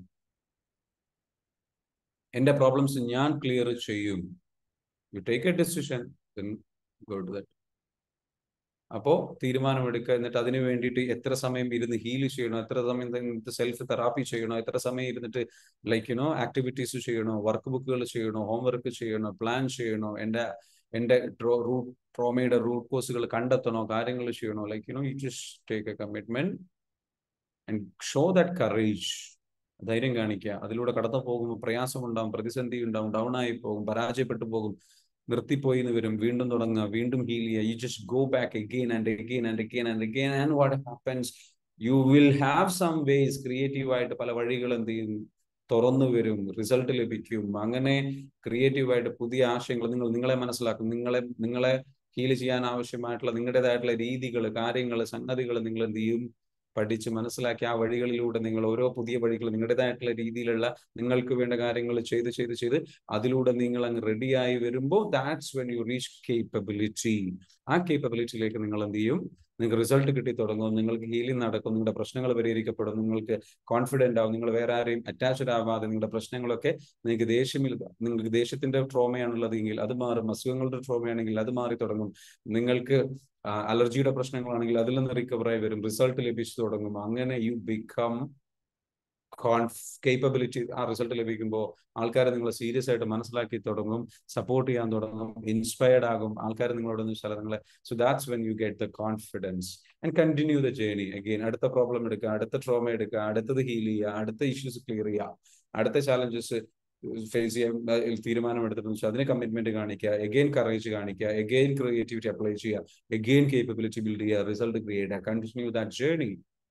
എന്റെ പ്രോബ്ലംസ് ഞാൻ ക്ലിയർ ചെയ്യും you take a decision go to that അപ്പോ തീരുമാനമെടുക്കുക എന്നിട്ട് അതിന് വേണ്ടിയിട്ട് എത്ര സമയം ഇരുന്ന് ഹീൽ ചെയ്യണോ എത്ര സമയം സെൽഫ് തെറാപ്പി ചെയ്യണോ എത്ര സമയം ഇരുന്നിട്ട് ലൈക്ക് യുനോ ആക്ടിവിറ്റീസ് ചെയ്യണോ വർക്ക് ബുക്കുകൾ ചെയ്യണോ ഹോംവർക്ക് ചെയ്യണോ പ്ലാൻ ചെയ്യണോ എൻ്റെ എൻ്റെ റൂട്ട് ട്രോമയുടെ റൂട്ട് കോസുകൾ കണ്ടെത്തണോ കാര്യങ്ങൾ ചെയ്യണോ like you know you just take a commitment and show that courage ധൈര്യം കാണിക്കുക അതിലൂടെ കടന്നു പോകുമ്പോൾ പ്രയാസമുണ്ടാവും പ്രതിസന്ധി ഉണ്ടാവും ഡൗൺ ആയി പോകും പരാജയപ്പെട്ടു പോകും നിർത്തിപ്പോയി എന്ന് വരും വീണ്ടും തുടങ്ങുക വീണ്ടും ഹീൽ ചെയ്യുക you just go back again and again and again and again and what happens you will have some ways creative ആയിട്ട് പല വഴികൾ എന്ത് ചെയ്യും തുറന്നു വരും റിസൾട്ട് ലഭിക്കും അങ്ങനെ ക്രിയേറ്റീവായിട്ട് പുതിയ ആശയങ്ങൾ നിങ്ങൾ നിങ്ങളെ മനസ്സിലാക്കും നിങ്ങളെ നിങ്ങളെ ഹീൽ ചെയ്യാൻ ആവശ്യമായിട്ടുള്ള നിങ്ങളുടേതായിട്ടുള്ള രീതികൾ കാര്യങ്ങൾ സംഗതികൾ നിങ്ങൾ എന്ത് ചെയ്യും പഠിച്ച് മനസ്സിലാക്കി ആ വഴികളിലൂടെ നിങ്ങൾ ഓരോ പുതിയ വഴികൾ നിങ്ങളുടേതായിട്ടുള്ള രീതിയിലുള്ള നിങ്ങൾക്ക് വേണ്ട കാര്യങ്ങൾ ചെയ്ത് ചെയ്ത് ചെയ്ത് അതിലൂടെ നിങ്ങൾ അങ്ങ് റെഡിയായി വരുമ്പോൾ that's when you reach capability ആ കേപ്പബിലിറ്റിയിലേക്ക് നിങ്ങൾ എന്ത് ചെയ്യും നിങ്ങൾക്ക് റിസൾട്ട് കിട്ടി തുടങ്ങും നിങ്ങൾക്ക് ഹീലിംഗ് നടക്കും നിങ്ങളുടെ പ്രശ്നങ്ങൾ പരിഹരിക്കപ്പെടും നിങ്ങൾക്ക് കോൺഫിഡന്റ് ആവും നിങ്ങൾ വേറെ ആരെയും അറ്റാച്ച്ഡ് ആവാതെ നിങ്ങളുടെ പ്രശ്നങ്ങളൊക്കെ നിങ്ങൾക്ക് ദേഷ്യമില്ല നിങ്ങൾക്ക് ദേഷ്യത്തിന്റെ ട്രോമയാണുള്ളതെങ്കിൽ അത് മാറും അസുഖങ്ങളുടെ ട്രോമയാണെങ്കിൽ അത് മാറി തുടങ്ങും നിങ്ങൾക്ക് അലർജിയുടെ പ്രശ്നങ്ങളാണെങ്കിൽ അതിൽ നിന്ന് റിക്കവർ ആയി വരും റിസൾട്ട് ലഭിച്ചു തുടങ്ങും അങ്ങനെ യു ബിക്കം കോൺഫ് കേപ്പബിലിറ്റി ആ റിസൾട്ട് ലഭിക്കുമ്പോൾ ആൾക്കാരെ നിങ്ങൾ സീരിയസ് ആയിട്ട് മനസ്സിലാക്കി തുടങ്ങും സപ്പോർട്ട് ചെയ്യാൻ തുടങ്ങും ഇൻസ്പയർഡ് ആകും ആൾക്കാർ നിങ്ങളോട് വെച്ചാൽ നിങ്ങളെ so that's when you get the confidence and continue the journey again അടുത്ത പ്രോബ്ലം എടുക്കുക അടുത്ത ട്രോമ എടുക്കുക അടുത്തത് ഹീൽ ചെയ്യുക അടുത്ത ഇഷ്യൂസ് ക്ലിയർ ചെയ്യുക അടുത്ത ചാലഞ്ചസ് ഫേസ് ചെയ്യാൻ തീരുമാനം എടുത്തിട്ട് അതിന് കമ്മിറ്റ്മെന്റ് കാണിക്കുക എഗെയിൻ കറേജ് കാണിക്കുക എഗെയിൻ ക്രിയേറ്റിവിറ്റി അപ്ലൈ ചെയ്യുക എഗെയിൻ കേപ്പബിലിറ്റി ബിൽഡ് ചെയ്യുക റിസൾട്ട് ക്രിയേറ്റ് ചെയ്യുക continue that journey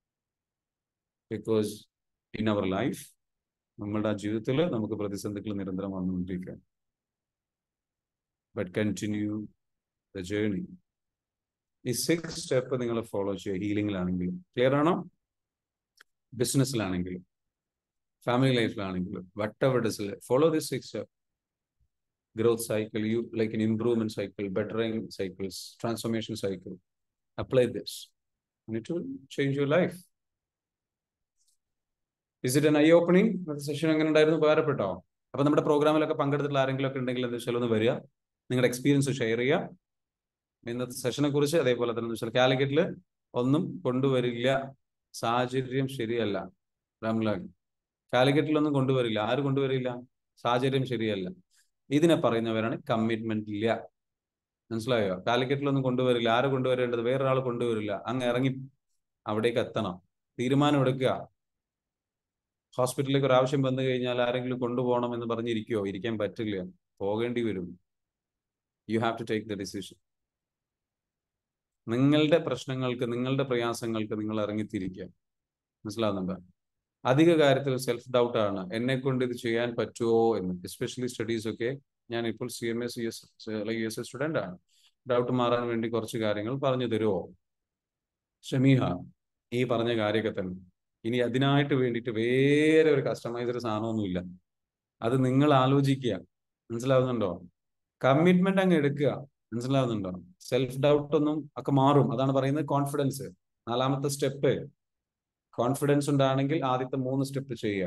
because in our life നമ്മളുടെ ആ ജീവിതത്തിൽ നമുക്ക് പ്രതിസന്ധികൾ നിരന്തരം വന്നുകൊണ്ടിരിക്കുക ബട്ട് കണ്ടിന്യൂ ദ ജേർണി ഈ സിക്സ് സ്റ്റെപ്പ് നിങ്ങൾ ഫോളോ ചെയ്യുക ഹീലിംഗിലാണെങ്കിലും ക്ലിയർ ആണോ ബിസിനസ്സിലാണെങ്കിലും ഫാമിലി ലൈഫിലാണെങ്കിലും whatever is follow this six step growth cycle you like an improvement cycle bettering cycles transformation cycle apply this it will change your life is it an eye opening session എങ്ങനെ ഉണ്ടായിരുന്നു ഉപകാരപ്പെട്ടോ അപ്പൊ നമ്മുടെ പ്രോഗ്രാമിലൊക്കെ പങ്കെടുത്തിട്ടുള്ള ആരെങ്കിലും ഒക്കെ ഉണ്ടെങ്കിൽ എന്താ വെച്ചാൽ ഒന്ന് വരിക നിങ്ങളുടെ എക്സ്പീരിയൻസ് ഷെയർ ചെയ്യുക ഇന്നത്തെ സെഷനെ കുറിച്ച് അതേപോലെ തന്നെ വെച്ചാൽ കാലിക്കറ്റിൽ ഒന്നും കൊണ്ടുവരില്ല സാഹചര്യം ശരിയല്ല രാംലാൽ കാലിക്കറ്റിലൊന്നും കൊണ്ടുവരില്ല ആര് കൊണ്ടുവരില്ല സാഹചര്യം ശരിയല്ല ഇതിനെ പറയുന്നവരാണ് കമ്മിറ്റ്മെന്റ് ഇല്ല മനസ്സിലായോ കാലിക്കറ്റിലൊന്നും കൊണ്ടുവരില്ല ആര് കൊണ്ടുവരേണ്ടത് വേറൊരാൾ കൊണ്ടുവരില്ല അങ്ങ് ഇറങ്ങി അവിടേക്ക് എത്തണം തീരുമാനം എടുക്കുക ഹോസ്പിറ്റലിലേക്ക് ഒരു ആവശ്യം വന്നു കഴിഞ്ഞാൽ ആരെങ്കിലും കൊണ്ടുപോകണം എന്ന് പറഞ്ഞിരിക്കുവോ ഇരിക്കാൻ പറ്റില്ല പോകേണ്ടി വരും you have to take the decision നിങ്ങളുടെ പ്രശ്നങ്ങൾക്ക് നിങ്ങളുടെ പ്രയാസങ്ങൾക്ക് നിങ്ങൾ ഇറങ്ങിത്തിരിക്കുക മനസ്സിലാവുന്നുണ്ടോ അധിക കാര്യത്തിൽ സെൽഫ് ഡൗട്ട് ആണ് എന്നെ കൊണ്ട് ഇത് ചെയ്യാൻ പറ്റുമോ എന്ന് എസ്പെഷ്യലി സ്റ്റഡീസ് ഒക്കെ ഞാൻ ഇപ്പോൾ C M S U S U S student ആണ് ഡൗട്ട് മാറാൻ വേണ്ടി കുറച്ച് കാര്യങ്ങൾ പറഞ്ഞു തരുമോ ഷമീഹ ഈ പറഞ്ഞ കാര്യമൊക്കെ തന്നെ ഇനി അതിനായിട്ട് വേണ്ടിയിട്ട് വേറെ ഒരു കസ്റ്റമൈസർ സാധനമൊന്നുമില്ല അത് നിങ്ങൾ ആലോചിക്കുക മനസ്സിലാവുന്നുണ്ടോ കമ്മിറ്റ്മെന്റ് അങ്ങ് എടുക്കുക മനസ്സിലാവുന്നുണ്ടോ സെൽഫ് ഡൗട്ട് ഒന്നും ഒക്കെ മാറും അതാണ് പറയുന്നത് കോൺഫിഡൻസ് നാലാമത്തെ സ്റ്റെപ്പ് കോൺഫിഡൻസ് ഉണ്ടാണെങ്കിൽ ആദ്യത്തെ മൂന്ന് സ്റ്റെപ്പ് ചെയ്യുക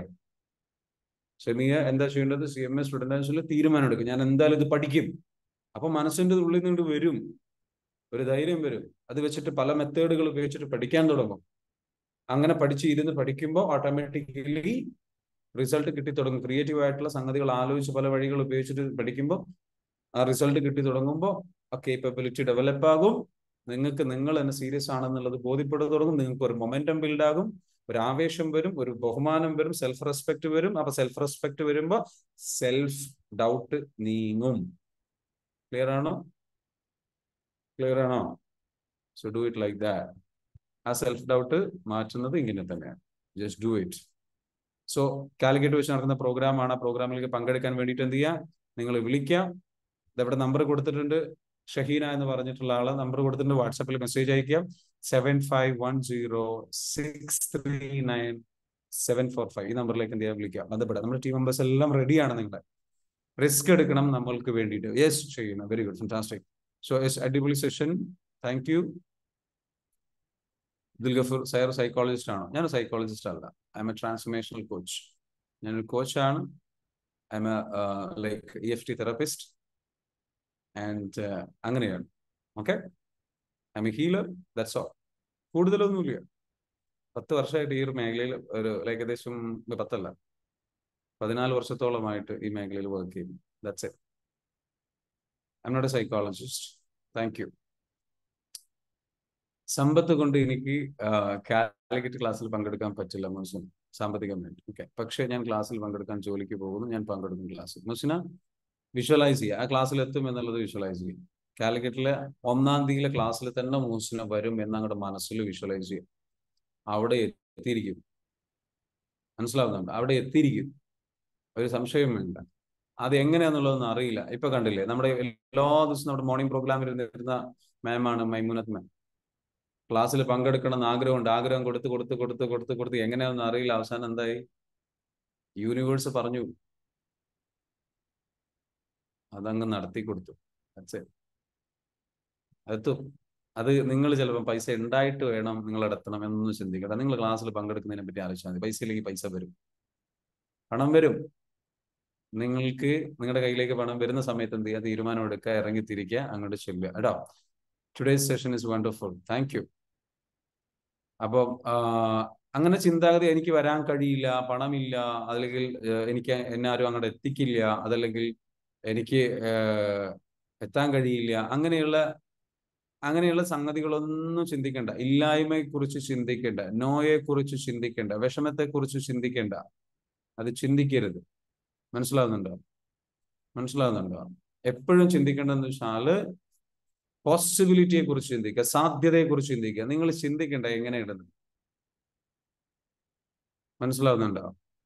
ഷമിയ എന്താ ചെയ്യേണ്ടത് സി എം എസ് സ്റ്റുഡൻറ് തീരുമാനം എടുക്കും ഞാൻ എന്തായാലും ഇത് പഠിക്കും അപ്പൊ മനസ്സിന്റെ ഉള്ളിൽ നിന്ന് വരും ഒരു ധൈര്യം വരും അത് വെച്ചിട്ട് പല മെത്തേഡുകൾ ഉപയോഗിച്ചിട്ട് പഠിക്കാൻ തുടങ്ങും അങ്ങനെ പഠിച്ച് ഇരുന്ന് പഠിക്കുമ്പോൾ ഓട്ടോമാറ്റിക്കലി റിസൾട്ട് കിട്ടി തുടങ്ങും ക്രിയേറ്റീവ് ആയിട്ടുള്ള സംഗതികൾ ആലോചിച്ച് പല വഴികൾ ഉപയോഗിച്ചിട്ട് പഠിക്കുമ്പോൾ ആ റിസൾട്ട് കിട്ടി തുടങ്ങുമ്പോൾ ആ കേപ്പബിലിറ്റി ഡെവലപ്പ് ആകും നിങ്ങൾക്ക് നിങ്ങൾ തന്നെ സീരിയസ് ആണെന്നുള്ളത് ബോധ്യപ്പെട്ടു തുടങ്ങും നിങ്ങൾക്ക് ഒരു മൊമെന്റം ബിൽഡ് ആകും ഒരു ആവേശം വരും ഒരു ബഹുമാനം വരും സെൽഫ് റെസ്പെക്ട് വരും അപ്പൊ സെൽഫ് റെസ്പെക്ട് വരുമ്പോൾ സെൽഫ് ഡൗട്ട് നീങ്ങും ക്ലിയർ ആണോ ക്ലിയർ ആണോ so do it like that ആ സെൽഫ് ഡൗട്ട് മാറ്റുന്നത് ഇങ്ങനെ തന്നെയാണ് just do it so Calicut വെച്ച് നടക്കുന്ന പ്രോഗ്രാമാണ് ആ പ്രോഗ്രാമിലേക്ക് പങ്കെടുക്കാൻ വേണ്ടിയിട്ട് എന്ത് ചെയ്യുക നിങ്ങൾ വിളിക്കുക ഇതവിടെ നമ്പർ കൊടുത്തിട്ടുണ്ട് ഷഹീന എന്ന് പറഞ്ഞിട്ടുള്ള ആളെ നമ്പർ കൊടുത്തിട്ട് വാട്സാപ്പിൽ മെസ്സേജ് അയക്കാം seven five one zero six three nine seven four five ഈ നമ്പറിലേക്ക് എന്ത് ചെയ്യാൻ വിളിക്കാം ബന്ധപ്പെടാം നമ്മുടെ ടീം മെമ്പേഴ്സ് എല്ലാം റെഡിയാണ് നിങ്ങളുടെ റിസ്ക് എടുക്കണം നമ്മൾക്ക് വേണ്ടിയിട്ട് യെസ് ചെയ്യണം very good fantastic so yes അടിപൊളി session thank you Dil Gafoor sir psychologist ആണോ ഞാൻ സൈക്കോളജിസ്റ്റ് അല്ല I am a transformational coach ഞാനൊരു കോച്ചാണ് I am a like E F T therapist and അങ്ങനെയാണ് okay I am a healer that's all കൂടുതലൊന്നുമില്ല പത്ത് വർഷമായിട്ട് ഈ ഒരു മേഖലയിൽ ഒരു ഏകദേശം പത്തല്ല പതിനാല് വർഷത്തോളമായിട്ട് ഈ മേഖലയിൽ വർക്ക് ചെയ്യുന്നു that's it I am not a psychologist thank you സമ്പത്ത് കൊണ്ട് എനിക്ക് കാലിക്കറ്റ് ക്ലാസ്സിൽ പങ്കെടുക്കാൻ പറ്റില്ല മുസ്ലിം സാമ്പത്തികമായിട്ട് ഓക്കെ പക്ഷേ ഞാൻ ക്ലാസ്സിൽ പങ്കെടുക്കാൻ ജോലിക്ക് പോകുന്നു ഞാൻ പങ്കെടുക്കും ക്ലാസ്സിൽ മുസ്ലിന വിഷ്വലൈസ് ചെയ്യുക ആ ക്ലാസ്സിൽ എത്തും എന്നുള്ളത് വിഷ്വലൈസ് ചെയ്യും കാലിക്കറ്റിലെ ഒന്നാം തീയതിയിലെ ക്ലാസ്സിൽ തന്നെ മൂസിന വരും എന്നങ്ങോട്ട് മനസ്സിൽ വിഷ്വലൈസ് ചെയ്യും അവിടെ എത്തിയിരിക്കും മനസ്സിലാവുന്നുണ്ട് അവിടെ എത്തിയിരിക്കും ഒരു സംശയം വേണ്ട അത് എങ്ങനെയാന്നുള്ളതൊന്നും അറിയില്ല ഇപ്പൊ കണ്ടില്ലേ നമ്മുടെ എല്ലാ ദിവസവും നമ്മുടെ മോർണിംഗ് പ്രോഗ്രാമിൽ ഇരുന്നിരുന്ന മാമാണ് മൈമുനത്ത് മാം ക്ലാസ്സിൽ പങ്കെടുക്കണം എന്ന് ആഗ്രഹമുണ്ട് ആഗ്രഹം കൊടുത്ത് കൊടുത്ത് കൊടുത്ത് കൊടുത്ത് കൊടുത്ത് എങ്ങനെയാണെന്ന് അറിയില്ല അവസാനം എന്തായി യൂണിവേഴ്സ് പറഞ്ഞു അതങ്ങ് നടത്തി കൊടുത്തു എത്തും അത് നിങ്ങൾ ചിലപ്പോൾ പൈസ ഉണ്ടായിട്ട് വേണം നിങ്ങൾ എത്തണം എന്നൊന്നും ചിന്തിക്കട്ടെ നിങ്ങൾ ക്ലാസ്സിൽ പങ്കെടുക്കുന്നതിനെ പറ്റി ആലോചിച്ചാൽ മതി പൈസ ഇല്ലെങ്കിൽ പൈസ വരും പണം വരും നിങ്ങൾക്ക് നിങ്ങളുടെ കയ്യിലേക്ക് പണം വരുന്ന സമയത്ത് എന്ത് ചെയ്യുക തീരുമാനം എടുക്കുക ഇറങ്ങി തിരിക്കുക അങ്ങോട്ട് ചെല്ലുക കേട്ടോ today's session is wonderful thank you അപ്പം അങ്ങനെ ചിന്താഗതി എനിക്ക് വരാൻ കഴിയില്ല പണമില്ല അതല്ലെങ്കിൽ എനിക്ക് എന്നെ ആരും അങ്ങോട്ട് എത്തിക്കില്ല അതല്ലെങ്കിൽ എനിക്ക് എത്താൻ കഴിയില്ല അങ്ങനെയുള്ള അങ്ങനെയുള്ള സംഗതികളൊന്നും ചിന്തിക്കേണ്ട ഇല്ലായ്മയെ കുറിച്ച് ചിന്തിക്കേണ്ട നോയെ കുറിച്ച് ചിന്തിക്കേണ്ട വിഷമത്തെ കുറിച്ച് ചിന്തിക്കേണ്ട അത് ചിന്തിക്കരുത് മനസ്സിലാവുന്നുണ്ടോ മനസ്സിലാവുന്നുണ്ടോ എപ്പോഴും ചിന്തിക്കേണ്ടതെന്ന് വെച്ചാല് പോസിബിലിറ്റിയെ കുറിച്ച് ചിന്തിക്കുക സാധ്യതയെ കുറിച്ച് ചിന്തിക്കുക നിങ്ങൾ ചിന്തിക്കേണ്ട എങ്ങനെയുണ്ടെന്ന് മനസ്സിലാവുന്നുണ്ടോ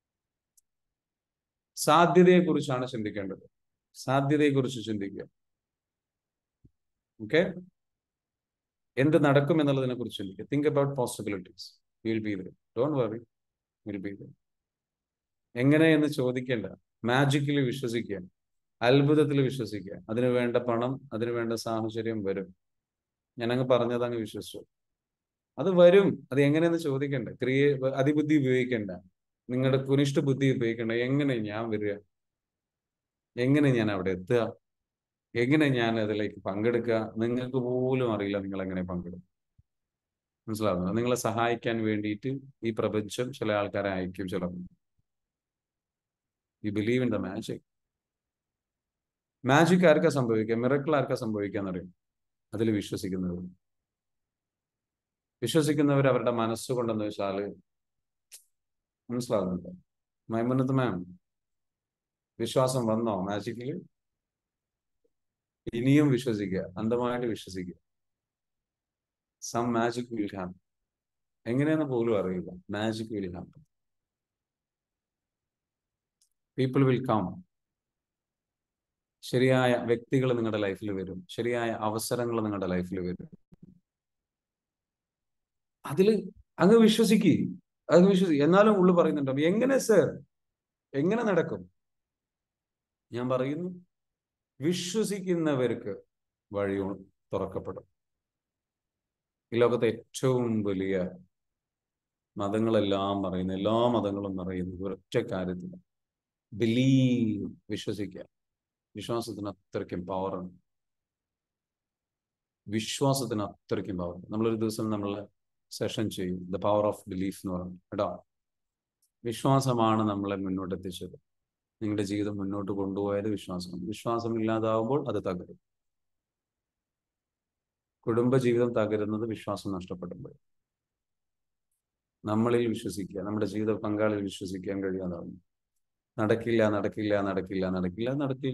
സാധ്യതയെ കുറിച്ചാണ് ചിന്തിക്കേണ്ടത് സാധ്യതയെ കുറിച്ച് ചിന്തിക്കുക ഓക്കെ എന്ത് നടക്കും എന്നുള്ളതിനെ കുറിച്ച് ചിന്തിക്കുക think about possibilities will be don't worry will be എങ്ങനെ എന്ന് ചോദിക്കേണ്ട മാജിക്കിൽ വിശ്വസിക്കുക അത്ഭുതത്തിൽ വിശ്വസിക്കുക അതിനു വേണ്ട പണം അതിനു വേണ്ട സാഹചര്യം വരും ഞാനങ്ങ് പറഞ്ഞത് അങ്ങ് വിശ്വസിച്ചു അത് വരും അത് എങ്ങനെയെന്ന് ചോദിക്കണ്ട ക്രിയ അതിബുദ്ധി ഉപയോഗിക്കണ്ട നിങ്ങളുടെ കുനിഷ്ഠ ബുദ്ധി ഉപയോഗിക്കണ്ട എങ്ങനെ ഞാൻ വരിക എങ്ങനെ ഞാൻ അവിടെ എത്തുക എങ്ങനെ ഞാൻ അതിലേക്ക് പങ്കെടുക്കുക നിങ്ങൾക്ക് പോലും അറിയില്ല നിങ്ങൾ എങ്ങനെ പങ്കെടുക്കും മനസ്സിലാവുന്നത് നിങ്ങളെ സഹായിക്കാൻ വേണ്ടിയിട്ട് ഈ പ്രപഞ്ചം ചില ആൾക്കാരെ അയക്കും ചിലപ്പോൾ you believe in the magic magic ആർക്കാ സംഭവിക്കുക മിറക്കിൾ ആർക്കാ സംഭവിക്കാന്നറിയും അതിൽ വിശ്വസിക്കുന്നവർ വിശ്വസിക്കുന്നവർ അവരുടെ മനസ്സുകൊണ്ടെന്ന് വെച്ചാല് മനസ്സിലാകുന്നുണ്ട് മൈമുനത്ത് മാം വിശ്വാസം വന്നോ മാജിക്കില് ഇനിയും വിശ്വസിക്കുക അന്ധമായിട്ട് വിശ്വസിക്കുക സം മാജിക് വിൽ ഹാപ്പൻ എങ്ങനെയെന്ന് പോലും അറിയില്ല magic will happen people will come ശരിയായ വ്യക്തികൾ നിങ്ങളുടെ ലൈഫിൽ വരും ശരിയായ അവസരങ്ങൾ നിങ്ങളുടെ ലൈഫിൽ വരും അതിൽ അങ്ങ് വിശ്വസിക്കുക അങ്ങ് വിശ്വസിക്കുക എന്നാലും ഉള്ളു പറയുന്നുണ്ടോ എങ്ങനെ സർ എങ്ങനെ നടക്കും ഞാൻ പറയുന്നു വിശ്വസിക്കുന്നവർക്ക് വഴി തുറക്കപ്പെടും ഈ ലോകത്തെ ഏറ്റവും വലിയ മതങ്ങളെല്ലാം പറയുന്നു എല്ലാ മതങ്ങളും പറയുന്നു ഒരൊറ്റ കാര്യത്തിൽ ബിലീവ് വിശ്വസിക്കുക വിശ്വാസത്തിന് അത്രയ്ക്കും പവറാണ് വിശ്വാസത്തിന് അത്രയ്ക്കും പവർ നമ്മളൊരു ദിവസം നമ്മൾ സെഷൻ ചെയ്യും ദ പവർ ഓഫ് ബിലീഫ് എന്ന് പറഞ്ഞു കേട്ടോ വിശ്വാസമാണ് നമ്മളെ മുന്നോട്ട് എത്തിച്ചത് നിങ്ങളുടെ ജീവിതം മുന്നോട്ട് കൊണ്ടുപോയത് വിശ്വാസമാണ് വിശ്വാസം ഇല്ലാതാവുമ്പോൾ അത് തകരും കുടുംബജീവിതം തകരുന്നത് വിശ്വാസം നഷ്ടപ്പെടുമ്പോൾ നമ്മളിൽ വിശ്വസിക്കുക നമ്മുടെ ജീവിത പങ്കാളിൽ വിശ്വസിക്കാൻ കഴിയാതാവും നടക്കില്ല നടക്കില്ല നടക്കില്ല നടക്കില്ല നടക്കില്ല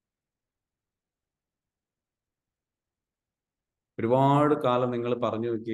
ഒരുപാട് കാലം നിങ്ങൾ പറഞ്ഞു നോക്കി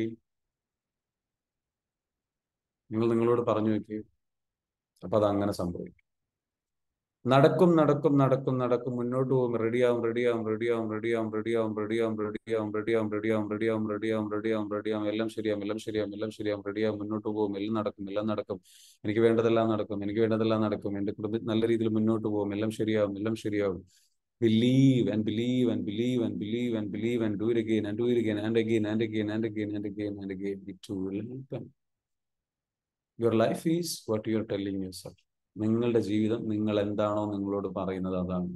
നിങ്ങൾ നിങ്ങളോട് പറഞ്ഞു നോക്കി അപ്പൊ അത് അങ്ങനെ സംഭവിക്കും നടക്കും നടക്കും നടക്കും നടക്കും മുന്നോട്ട് പോകും റെഡിയാവും റെഡിയാവും റെഡിയാവും റെഡിയാവും റെഡിയാവും റെഡിയാവും റെഡിയാവും റെഡിയാവും റെഡിയാവും റെഡിയാവും റെഡിയാവും റെഡിയാവും റെഡിയാവും എല്ലാം ശരിയാവും എല്ലാം ശരിയാവും എല്ലാം ശരിയാവും റെഡിയാവും മുന്നോട്ട് പോകും എല്ലാം നടക്കും എല്ലാം നടക്കും എനിക്ക് വേണ്ടതെല്ലാം നടക്കും എനിക്ക് വേണ്ടതെല്ലാം നടക്കും എൻ്റെ കുടുംബ നല്ല രീതിയിൽ മുന്നോട്ട് പോകും എല്ലാം ശരിയാവും എല്ലാം ശരിയാവും believe and believe and believe and believe and believe and do it again and do it again and again and again and again and again and again it will happen your life is what you are telling yourself നിങ്ങളുടെ ജീവിതം നിങ്ങൾ എന്താണോ നിങ്ങളോട് പറയുന്നത് അതാണ്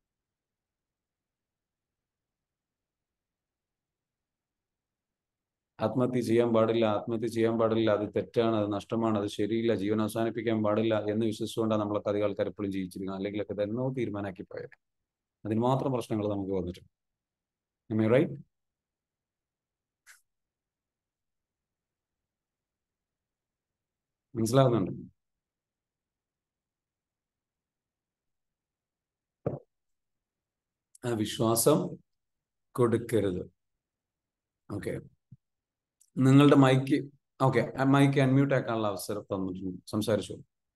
ആത്മഹത്യ ചെയ്യാൻ പാടില്ല ആത്മഹത്യ ചെയ്യാൻ പാടില്ല അത് തെറ്റാണ് അത് നഷ്ടമാണ് അത് ശരിയില്ല ജീവൻ അവസാനിപ്പിക്കാൻ പാടില്ല എന്ന് വിശ്വസിച്ചുകൊണ്ടാണ് നമ്മളൊക്കെ അധികം ആൾക്കാർ എപ്പോഴും ജീവിച്ചിരിക്കുന്നത് അല്ലെങ്കിൽ ഒക്കെ എന്നോ തീരുമാനമാക്കി പോയത് അതിന് മാത്രം പ്രശ്നങ്ങൾ നമുക്ക് വന്നിട്ടുണ്ട് Am I right? മനസ്സിലാവുന്നുണ്ട് ആ വിശ്വാസം കൊടുക്കരുത് ഓക്കെ നിങ്ങളുടെ മൈക്ക് ഓക്കെ മൈക്ക് അൺമ്യൂട്ട് ആക്കാനുള്ള അവസരം തന്നിട്ടുണ്ട് സംസാരിച്ചു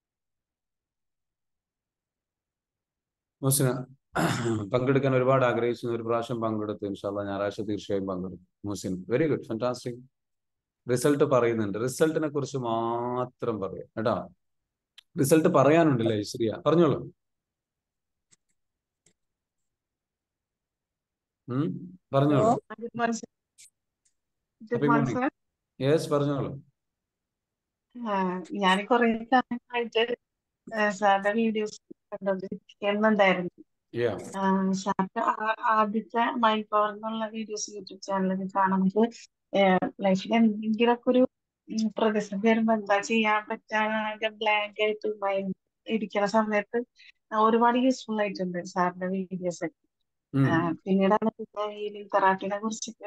മുസിന പങ്കെടുക്കാൻ ഒരുപാട് ആഗ്രഹിച്ചു ഒരു പ്രാവശ്യം പങ്കെടുത്തു ഇൻഷാല്ല ഞായറാഴ്ച തീർച്ചയായും പങ്കെടുക്കും Muhsin very good fantastic result പറയുന്നുണ്ട് റിസൾട്ടിനെ കുറിച്ച് മാത്രം പറയാം കേട്ടോ റിസൾട്ട് പറയാനുണ്ടല്ലേ ശ്രീയ പറഞ്ഞോളൂ ഉം പറഞ്ഞോളൂ Good morning, sir. Good Happy morning, morning. sir. Yes പറഞ്ഞോളൂ ഞാൻ കുറെ കാലമായിട്ട് സാറിന്റെ വീഡിയോസ് കണ്ടുകൊണ്ടിരിക്കുന്നുണ്ടായിരുന്നു യാ സാറിന്റെ ആദ്യത്തെ മൈൻഡ് പവർ എന്നുള്ള വീഡിയോസ് യൂട്യൂബ് ചാനലിൽ കാണുമ്പോൾ ലൈഫിൽ എന്തെങ്കിലുമൊക്കെ ഒരു ഉം, പ്രതിസന്ധി വരുമ്പോ എന്താ ചെയ്യാൻ പറ്റാതെ ബ്ലാങ്ക് ആയിട്ട് മൈൻഡ് ഇരിക്കുന്ന സമയത്ത് ഒരുപാട് യൂസ്ഫുൾ ആയിട്ടുണ്ട് സാറിന്റെ വീഡിയോസ് ഉം പിന്നീടാണ് പിന്നെ ഹീലിംഗ് തെറാപ്പിനെ കുറിച്ചിട്ട്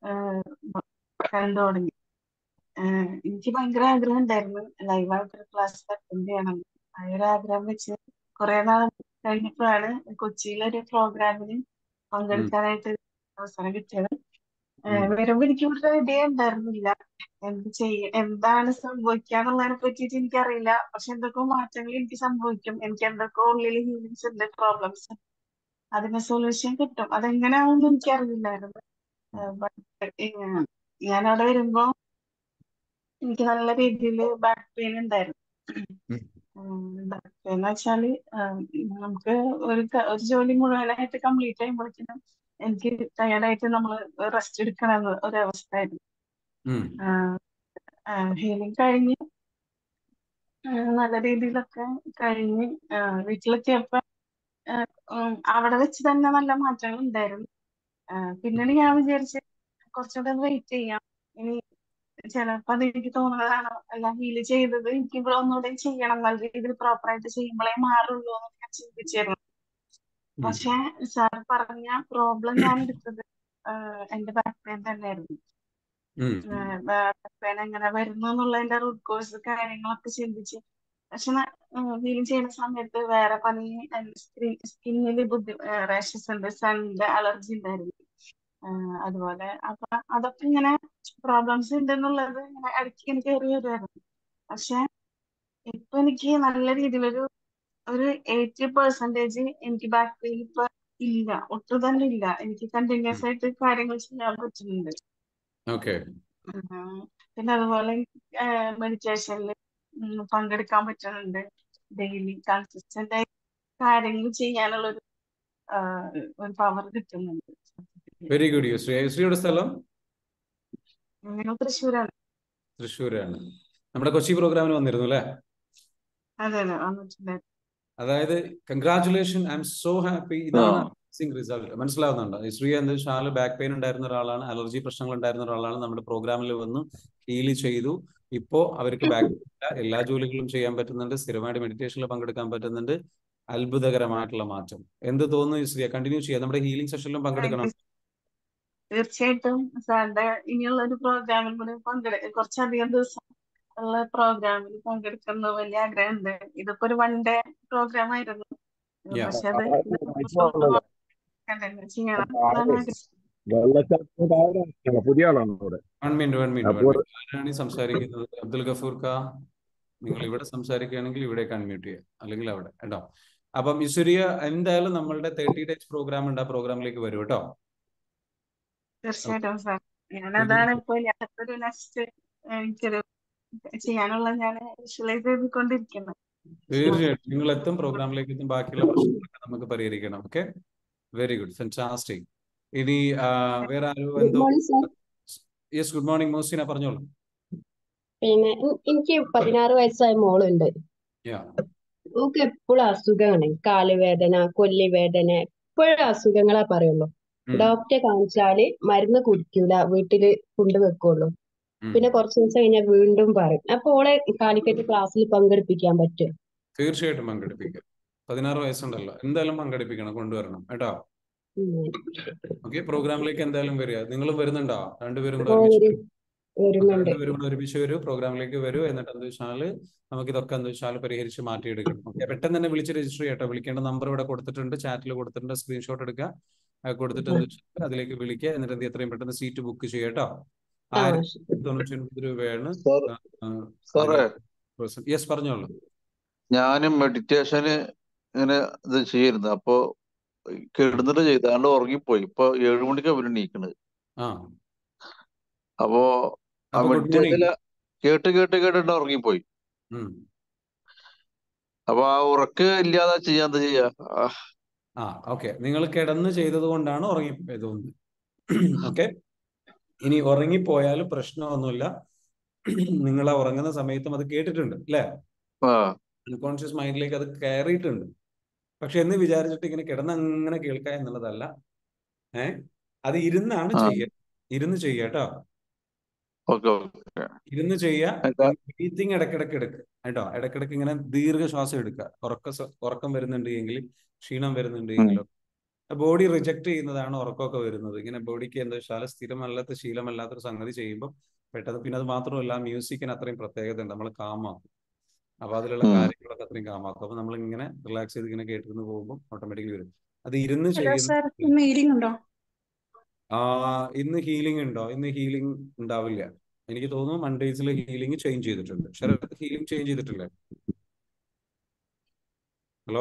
കണ്ടു തുടങ്ങി ആഹ് എനിക്ക് ഭയങ്കര ആഗ്രഹം ഉണ്ടായിരുന്നു ലൈവായിട്ട് ക്ലാസ് അറ്റൻഡ് ചെയ്യണം ആ ഒരു ആഗ്രഹം വെച്ച് കുറെ നാൾ കഴിഞ്ഞപ്പോഴാണ് കൊച്ചിയിലെ ഒരു പ്രോഗ്രാമിന് പങ്കെടുക്കാനായിട്ട് അവസരം കിട്ടിയത് ആഹ് ഉം. വരുമ്പോ എനിക്ക് ഒരു ഐഡിയ ഉണ്ടായിരുന്നില്ല എന്ത് ചെയ്യ എന്താണ് സംഭവിക്കാന്നുള്ളതിനെ പറ്റിയിട്ട് എനിക്കറിയില്ല പക്ഷെ എന്തൊക്കെ മാറ്റങ്ങൾ എനിക്ക് സംഭവിക്കും എനിക്ക് എന്തൊക്കെ ഉള്ളിൽ ഹീലിങ്സ് ഉണ്ട് പ്രോബ്ലംസ് അതിന് സൊല്യൂഷൻ കിട്ടും അതെങ്ങനെയാണെന്ന് എനിക്കറിയില്ലായിരുന്നു ബട്ട് ഞാൻ അവിടെ വരുമ്പോ എനിക്ക് നല്ല രീതിയിൽ ബാക്ക് പെയിൻ ഉണ്ടായിരുന്നു ബാക്ക് പെയിൻ എന്ന് വെച്ചാല് ആഹ് നമുക്ക് ഒരു ക- ഒരു ജോലി മുഴുവനായിട്ട് കംപ്ലീറ്റ് ചെയ്യുമ്പോഴേക്കും എനിക്ക് ടയർഡായിട്ട് നമ്മൾ റെസ്റ്റ് എടുക്കണം ഒരു അവസ്ഥയായിരുന്നു ഉം. ഹീലിംഗ് കഴിഞ്ഞ് ആഹ് നല്ല രീതിയിലൊക്കെ കഴിഞ്ഞ് ആഹ് വീട്ടിലെത്തിയപ്പോ ആഹ് ഉം അവിടെ വെച്ച് തന്നെ നല്ല മാറ്റങ്ങൾ ഉണ്ടായിരുന്നു ആഹ് പിന്നീട് ഞാൻ വിചാരിച്ച് കുറച്ചുകൂടെ വെയിറ്റ് ചെയ്യാം ഇനി ചിലപ്പോ അത് എനിക്ക് തോന്നുന്നതാണോ എല്ലാം ഹീൽ ചെയ്തത് എനിക്ക് ഇവിടെ ഒന്നുകൂടെ ചെയ്യണം നല്ല രീതിയിൽ പ്രോപ്പർ ആയിട്ട് ചെയ്യുമ്പോഴേ മാറുള്ളൂ എന്ന് ഞാൻ ചിന്തിച്ചിരുന്നു ഉം. പക്ഷെ സാർ പറഞ്ഞ പ്രോബ്ലം ഞാൻ എടുത്തത് ആഹ് എന്റെ ബാക്ക് പെയിൻ തന്നെയായിരുന്നു ഉം. ബാക്ക് പെയിൻ എങ്ങനെ വരുന്നു എന്നുള്ളതിന്റെ റൂട്ട് കോഴ്സ് കാര്യങ്ങളൊക്കെ ചിന്തിച്ച് പക്ഷെ ഹീലിംഗ് ചെയ്യുന്ന സമയത്ത് വേറെ പല സ്കിന്നിൽ ബുദ്ധി റാഷസ് ഉണ്ട് സണ്ണിന്റെ അലർജി ഉണ്ടായിരുന്നു ആഹ് അതുപോലെ അപ്പൊ അതൊക്കെ ഇങ്ങനെ പ്രോബ്ലംസ് ഉണ്ടെന്നുള്ളത് ഇങ്ങനെ ഇടയ്ക്ക് ഇങ്ങനെ കയറി വരുമായിരുന്നു പക്ഷെ ഇപ്പൊ എനിക്ക് നല്ല രീതിയിലൊരു ഒരു എയ്റ്റി പെർസെന്റേജ് എനിക്ക് ബാക്ക് പെയിൻ ഇപ്പൊ ഇല്ല ഒട്ടും തന്നെ ഇല്ല എനിക്ക് കണ്ടിന്യൂസ് ആയിട്ട് കാര്യങ്ങൾ ചെയ്യാൻ പറ്റുന്നുണ്ട് ഓക്കെ ഉം. പിന്നെ അതുപോലെ മെഡിറ്റേഷനിൽ പങ്കെടുക്കാൻ പറ്റുന്നുണ്ട് ഡെയിലി കൺസിസ്റ്റന്റ് ആയി കാര്യങ്ങൾ ചെയ്യാനുള്ള ഒരു ആഹ് ഒരു പവർ കിട്ടുന്നുണ്ട് വെരി ഗുഡ് യുശ്രീ യുശ്രീയുടെ സ്ഥലം നിങ്ങൾ തൃശ്ശൂരാണ് തൃശ്ശൂരാണ് നമ്മുടെ കൊച്ചി പ്രോഗ്രാമിന് വന്നിരുന്നു അല്ലേ അതെ അതെ വന്നിട്ടുണ്ടായിരുന്നു അതായത് congratulation I am so happy ഇതാണ് റിസൾട്ട് മനസ്സിലാവുന്നുണ്ട് ഈ ശ്രീ എന്താ വെച്ചാൽ ബാക്ക് പെയിൻ ഉണ്ടായിരുന്ന ഒരാളാണ് അലർജി പ്രശ്നങ്ങൾ ഉണ്ടായിരുന്ന ഒരാളാണ് നമ്മുടെ പ്രോഗ്രാമിൽ വന്ന് ഹീൽ ചെയ്തു ഇപ്പോ അവർക്ക് ബാക്ക് എല്ലാ ജോലികളും ചെയ്യാൻ പറ്റുന്നുണ്ട് സ്ഥിരമായിട്ട് മെഡിറ്റേഷനിൽ പങ്കെടുക്കാൻ പറ്റുന്നുണ്ട് അത്ഭുതകരമായിട്ടുള്ള മാറ്റം എന്ത് തോന്നുന്നു ശ്രീ കണ്ടിന്യൂ ചെയ്യാം നമ്മുടെ ഹീലിംഗ് സെഷനിലും പങ്കെടുക്കണം തീർച്ചയായിട്ടും സാറിന്റെ ഇനിയുള്ള ഒരു പ്രോഗ്രാമിൽ കൂടി പങ്കെടു കുറച്ചധികം ദിവസം ഉള്ള പ്രോഗ്രാമിൽ പങ്കെടുക്കുന്ന വലിയ ആഗ്രഹമുണ്ട് ഇതിപ്പോ ഒരു വൺ ഡേ പ്രോഗ്രാം ആയിരുന്നു Yeah. പക്ഷെ അത് കണ്ടിന്യൂ ചെയ്യണം എന്നാണ് ആഗ്രഹം. വെള്ളച്ചാട്ടം ആരാണ് പുതിയ ആളാണ് അവിടെ വൺ മിനിറ്റ് വൺ മിനിറ്റ് അപ്പോൾ- ആരാണ് ഈ സംസാരിക്കുന്നത് അബ്ദുൽ ഗഫൂർ ഖാ നിങ്ങൾ ഇവിടെ സംസാരിക്കുകയാണെങ്കിൽ ഇവിടെ അൺമ്യൂട്ട് ചെയ്യുക അല്ലെങ്കിൽ അവിടെ കേട്ടോ അപ്പം ഈശ്വരിയ എന്തായാലും നമ്മളുടെ തേർട്ടി ഡേയ്സ് പ്രോഗ്രാം ഉണ്ട് ആ പ്രോഗ്രാമിലേക്ക് വരും കേട്ടോ തീർച്ചയായിട്ടും സാർ ഞാൻ അതാണ് ഇപ്പൊ അടുത്തൊരു നെക്സ്റ്റ് എനിക്കൊരു ചെയ്യാനുള്ള ഞാൻ വിഷ്വലൈസ് ചെയ്തുകൊണ്ടിരിക്കുന്നത് തീർച്ചയായിട്ടും നിങ്ങൾ എത്തും പ്രോഗ്രാമിലേക്ക് എത്തും ബാക്കിയുള്ള പ്രശ്നങ്ങളൊക്കെ നമുക്ക് പരിഹരിക്കണം ഓക്കെ വെരി ഗുഡ് ഫെൻറ്റാസ്റ്റിക് ഇനി ആ, വേറെ ആരും ഗുഡ് എന്തോ morning sir yes good morning Mohsina പറഞ്ഞോളൂ പിന്നെ എൻ- എനിക്ക് പതിനാറ് വയസ്സായ മോളുണ്ട് യാ ഓക്ക് എപ്പോഴും അസുഖമാണ് കാലുവേദന കൊല്ലിവേദന എപ്പോഴും അസുഖങ്ങളാ പറയുള്ളൂ ഡോക്ടറെ കാണിച്ചാല് മരുന്ന് കുടിക്കൂല വീട്ടില് കൊണ്ടുവെക്കുള്ളൂ പിന്നെ കുറച്ച് ദിവസം കഴിഞ്ഞാൽ വീണ്ടും പറയും അപ്പൊ ഓളെ കാലിക്കറ്റ് ക്ലാസ്സിൽ പങ്കെടുപ്പിക്കാൻ പറ്റും തീർച്ചയായിട്ടും പങ്കെടുപ്പിക്കുക പതിനാറ് വയസ്സുണ്ടല്ലോ എന്തായാലും പങ്കെടുപ്പിക്കണം കൊണ്ടുവരണം കേട്ടോ ഓക്കെ പ്രോഗ്രാമിലേക്ക് എന്തായാലും വരിക നിങ്ങളും വരുന്നുണ്ടോ രണ്ടുപേരും കൂടെ ഓ ഒരുമിച്ച് വരും വരുന്നുണ്ട് രണ്ടുപേരും കൂടെ ഒരുമിച്ച് വരൂ പ്രോഗ്രാമിലേക്ക് വരൂ എന്നിട്ട് എന്താ വെച്ചാല് നമുക്ക് ഇതൊക്കെ എന്താ വെച്ചാൽ പരിഹരിച്ച് മാറ്റിയെടുക്കണം ഓക്കെ പെട്ടെന്ന് തന്നെ വിളിച്ച് രജിസ്റ്റർ ചെയ്യട്ടോ വിളിക്കേണ്ട നമ്പർ ഇവിടെ കൊടുത്തിട്ടുണ്ട് ചാറ്റിൽ കൊടുത്തിട്ടുണ്ട് സ്ക്രീൻഷോട്ട് എടുക്കുക അത് കൊടുത്തിട്ട് എന്താ വെച്ചാൽ അതിലേക്ക് വിളിക്കുക എന്നിട്ട് എന്ത് എത്രയും പെട്ടെന്ന് സീറ്റ് ബുക്ക് ചെയ്യട്ടോ ആ ആയിരത്തി തൊണ്ണൂറ്റി ഒൻപത് രൂപയാണ് സാർ സാറേ യെസ് പറഞ്ഞോളൂ ഞാനും മെഡിറ്റേഷന് ഇങ്ങനെ ഇത് ചെയ്യുന്നു അപ്പൊ കിടന്നിട്ട് ചെയ്താണ്ട് ഉറങ്ങിപ്പോയി ഇപ്പൊ ഏഴു മണിക്കാ പിന്നെ എണീക്കണത് ആ അപ്പോ ആ അപ്പൊ ഗുഡ് മോർണിംഗ് മെഡിറ്റേഷനില് കേട്ട് കേട്ട് കേട്ടിട്ട് ഉറങ്ങിപ്പോയി ഉം അപ്പൊ ആ ഉറക്കം ഇല്ലാതെ ചെയ്യാൻ എന്താ ചെയ്യാ ആ, ആ ഓക്കെ നിങ്ങൾ കിടന്ന് ചെയ്തത് കൊണ്ടാണ് ഉറങ്ങിപ്പോയത് ഓക്കെ ഇനി ഉറങ്ങിപ്പോയാലും പ്രശ്നമൊന്നുമില്ല നിങ്ങൾ ആ ഉറങ്ങുന്ന സമയത്തും അത് കേട്ടിട്ടുണ്ട് അല്ലേ ആ അൺകോൺഷ്യസ് മൈൻഡിലേക്ക് അത് കയറിയിട്ടുണ്ട് പക്ഷെ എന്ന് വിചാരിച്ചിട്ട് ഇങ്ങനെ കിടന്ന് അങ്ങനെ കേൾക്കുക എന്നുള്ളതല്ല ഏ അത് ഇരുന്നാണ് ആ. ചെയ്യുക ഇരുന്ന് ചെയ്യുക കേട്ടോ ഓക്കെ ഓക്കെ ഇരുന്ന് ചെയ്യുക എന്താ? ബ്രീത്തിങ് ഇടയ്ക്കിടയ്ക്ക് എടുക്കുക കേട്ടോ ഇടയ്ക്കിടയ്ക്ക് ഇങ്ങനെ ദീർഘശ്വാസം എടുക്കുക ഉറക്ക സ- ഉറക്കം വരുന്നുണ്ട് എങ്കിൽ ക്ഷീണം വരുന്നുണ്ട് എങ്കിലോ ബോഡി റിജക്ട് ചെയ്യുന്നതാണ് ഉറക്കമൊക്കെ വരുന്നത് ഇങ്ങനെ ബോഡിക്ക് എന്താ വെച്ചാൽ സ്ഥിരമല്ലാത്ത ശീലമല്ലാത്തൊരു സംഗതി ചെയ്യുമ്പോൾ പെട്ടെന്ന് പിന്നെ അത് മാത്രമല്ല മ്യൂസിക്കിന് അത്രയും പ്രത്യേകത ഉണ്ട് നമ്മൾ കാമാക്കും അപ്പൊ അതിലുള്ള ഉം. കാര്യങ്ങളൊക്കെ അത്രയും കാമാക്കും അപ്പൊ നമ്മൾ ഇങ്ങനെ റിലാക്സ് ചെയ്ത് ഇങ്ങനെ കേട്ടിരുന്ന് പോകുമ്പോൾ ഓട്ടോമാറ്റിക്കലി വരും അത് ഇരുന്ന് ഹലോ ചെയ്യുന്ന സാർ മീറ്റിംഗ് ഉണ്ടോ ആ ഇന്ന് ഹീലിംഗ് ഉണ്ടോ ഇന്ന് ഹീലിംഗ് ഉണ്ടാവില്ല എനിക്ക് തോന്നുന്നു മൺഡേസിൽ ഹീലിംഗ് ചേഞ്ച് ചെയ്തിട്ടുണ്ട് ശരത് ഹീലിംഗ് ചേഞ്ച് ചെയ്തിട്ടില്ലേ ഹലോ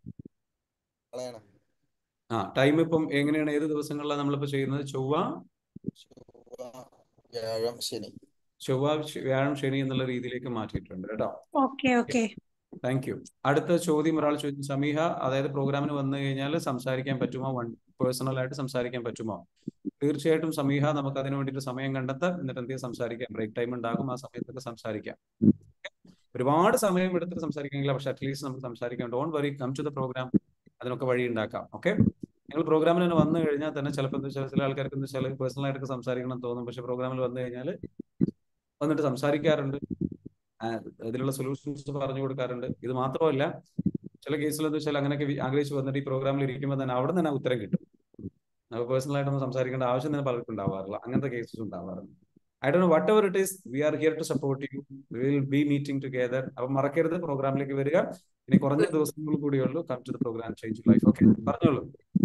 കളയണം ആ ടൈം ഇപ്പം എങ്ങനെയാണ് ഏത് ദിവസങ്ങളിലാണ് നമ്മളിപ്പോ ചെയ്യുന്നത് ചൊവ്വ ചൊവ്വ വ്യാഴം ശനി ചൊവ്വ ശ- വ്യാഴം ശനി എന്നുള്ള രീതിയിലേക്ക് മാറ്റിയിട്ടുണ്ട് കേട്ടോ ഓക്കെ ഓക്കെ താങ്ക് യു അടുത്ത ചോദ്യം ഒരാൾ ചോദിച്ചു സമീഹ അതായത് പ്രോഗ്രാമിന് വന്നു കഴിഞ്ഞാൽ സംസാരിക്കാൻ പറ്റുമോ വൺ പേഴ്സണൽ ആയിട്ട് സംസാരിക്കാൻ പറ്റുമോ തീർച്ചയായിട്ടും സമീഹ നമുക്ക് അതിന് വേണ്ടിയിട്ട് സമയം കണ്ടെത്താം എന്നിട്ട് എന്തെങ്കിലും സംസാരിക്കാം ബ്രേക്ക് ടൈം ഉണ്ടാകും ആ സമയത്തൊക്കെ സംസാരിക്കാം ഒരുപാട് സമയം എടുത്തിട്ട് സംസാരിക്കാനില്ല പക്ഷെ അറ്റ്ലീസ്റ്റ് നമുക്ക് സംസാരിക്കാം don't worry come to the program അതിനൊക്കെ വഴി ഉണ്ടാക്കാം ഓക്കെ നിങ്ങൾ പ്രോഗ്രാമിൽ തന്നെ വന്നു കഴിഞ്ഞാൽ തന്നെ ചിലപ്പോൾ എന്താ വെച്ചാൽ ചില ആൾക്കാർക്ക് എന്താ വെച്ചാൽ പേഴ്സണൽ ആയിട്ടൊക്കെ സംസാരിക്കണം എന്ന് തോന്നും പക്ഷെ പ്രോഗ്രാമിൽ വന്നു കഴിഞ്ഞാൽ വന്നിട്ട് സംസാരിക്കാറുണ്ട് ആ, അതിനുള്ള സൊല്യൂഷൻസ് പറഞ്ഞു കൊടുക്കാറുണ്ട് ഇത് മാത്രമല്ല ചില കേസിൽ എന്താ വെച്ചാൽ അങ്ങനെയൊക്കെ വി- ആഗ്രഹിച്ച് വന്നിട്ട് ഈ പ്രോഗ്രാമിൽ ഇരിക്കുമ്പോൾ തന്നെ അവിടെ തന്നെ ഉത്തരം കിട്ടും നമുക്ക് പേഴ്സണൽ ആയിട്ടൊന്നും സംസാരിക്കേണ്ട ആവശ്യം തന്നെ പലർക്കും ഉണ്ടാവാറില്ല അങ്ങനത്തെ കേസസ് ഉണ്ടാവാറുണ്ട് I do whatever it is we are here to support you will be meeting together അപ്പൊ മറക്കരുത് പ്രോഗ്രാമിലേക്ക് വരിക ഇനി കുറഞ്ഞ ദിവസങ്ങൾ കൂടിയുള്ളൂ come to the program change life okay പറഞ്ഞോളൂ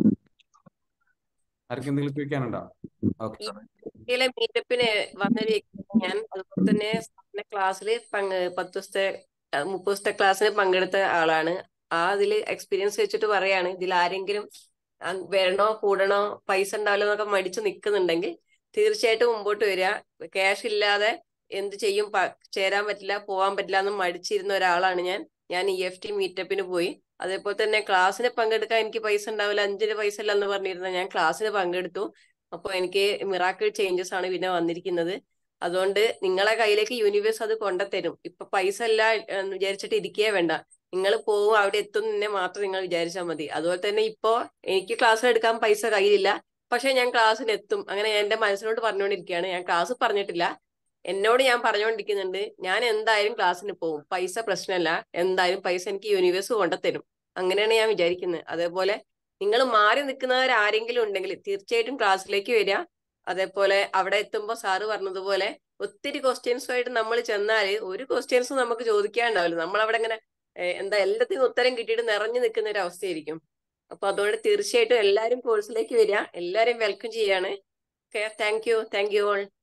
ആർക്കും എന്തെങ്കിലും ചോദിക്കാനുണ്ടോ ഓക്കെ ഇന്ത്യയിലെ മീറ്റപ്പിന് വന്നൊരു വ്യക്തിയാണ് ഞാൻ അതുപോലെ തന്നെ സാറിന്റെ ക്ലാസ്സിൽ പങ്ക് പത്ത് ദിവസത്തെ അഹ് മുപ്പത് ദിവസത്തെ ക്ലാസ്സിന് പങ്കെടുത്ത ആളാണ് ആ അതിൽ എക്സ്പീരിയൻസ് വെച്ചിട്ട് പറയാണ് ഇതിൽ ആരെങ്കിലും അഹ് വരണോ കൂടണോ പൈസ ഉണ്ടാവില്ല എന്നൊക്കെ മടിച്ചു നിൽക്കുന്നുണ്ടെങ്കിൽ തീർച്ചയായിട്ടും മുമ്പോട്ട് വരിക ക്യാഷ് ഇല്ലാതെ എന്ത് ചെയ്യും പ- ചേരാൻ പറ്റില്ല പോകാൻ പറ്റില്ല എന്ന് മടിച്ചിരുന്ന ഒരാളാണ് ഞാൻ ഞാൻ ഇ എഫ് ടി മീറ്റപ്പിന് പോയി അതേപോലെ തന്നെ ക്ലാസ്സിന് പങ്കെടുക്കാൻ എനിക്ക് പൈസ ഉണ്ടാവില്ല അഞ്ചിന് പൈസ ഇല്ല എന്ന് പറഞ്ഞിരുന്ന ഞാൻ ക്ലാസ്സിന് പങ്കെടുത്തു അപ്പോൾ എനിക്ക് മിറാക്കിൾ ചേഞ്ചസ് ആണ് പിന്നെ വന്നിരിക്കുന്നത് അതുകൊണ്ട് നിങ്ങളെ കയ്യിലേക്ക് യൂണിവേഴ്സ് അത് കൊണ്ടുത്തരും ഇപ്പൊ പൈസ അല്ല എന്ന് വിചാരിച്ചിട്ട് ഇരിക്കേ വേണ്ട നിങ്ങൾ പോവും അവിടെ എത്തും തന്നെ മാത്രം നിങ്ങൾ വിചാരിച്ചാൽ മതി അതുപോലെ തന്നെ ഇപ്പോ എനിക്ക് ക്ലാസ് എടുക്കാൻ പൈസ കയ്യിലില്ല പക്ഷെ ഞാൻ ക്ലാസ്സിന് എത്തും അങ്ങനെ ഞാൻ എന്റെ മനസ്സിനോട് പറഞ്ഞുകൊണ്ടിരിക്കുകയാണ് ഞാൻ ക്ലാസ് പറഞ്ഞിട്ടില്ല എന്നോട് ഞാൻ പറഞ്ഞുകൊണ്ടിരിക്കുന്നുണ്ട് ഞാൻ എന്തായാലും ക്ലാസ്സിന് പോകും പൈസ പ്രശ്നമല്ല എന്തായാലും പൈസ എനിക്ക് യൂണിവേഴ്സ് കൊണ്ടുത്തരും അങ്ങനെയാണ് ഞാൻ വിചാരിക്കുന്നത് അതേപോലെ നിങ്ങൾ മാറി നിൽക്കുന്നവർ ആരെങ്കിലും ഉണ്ടെങ്കിൽ തീർച്ചയായിട്ടും ക്ലാസ്സിലേക്ക് വരിക അതേപോലെ അവിടെ എത്തുമ്പോൾ സാറ് പറഞ്ഞതുപോലെ ഒത്തിരി ക്വസ്റ്റ്യൻസുമായിട്ട് നമ്മൾ ചെന്നാല് ഒരു ക്വസ്റ്റ്യൻസും നമുക്ക് ചോദിക്കാണ്ടാവില്ല നമ്മൾ അവിടെ ഇങ്ങനെ ഏഹ്, എന്താ എല്ലാത്തിനും ഉത്തരം കിട്ടിയിട്ട് നിറഞ്ഞു നിൽക്കുന്ന ഒരു അവസ്ഥയായിരിക്കും അപ്പൊ അതുകൊണ്ട് തീർച്ചയായിട്ടും എല്ലാവരും കോഴ്സിലേക്ക് വരിക എല്ലാവരും വെൽക്കം ചെയ്യാണ് okay thank you thank you all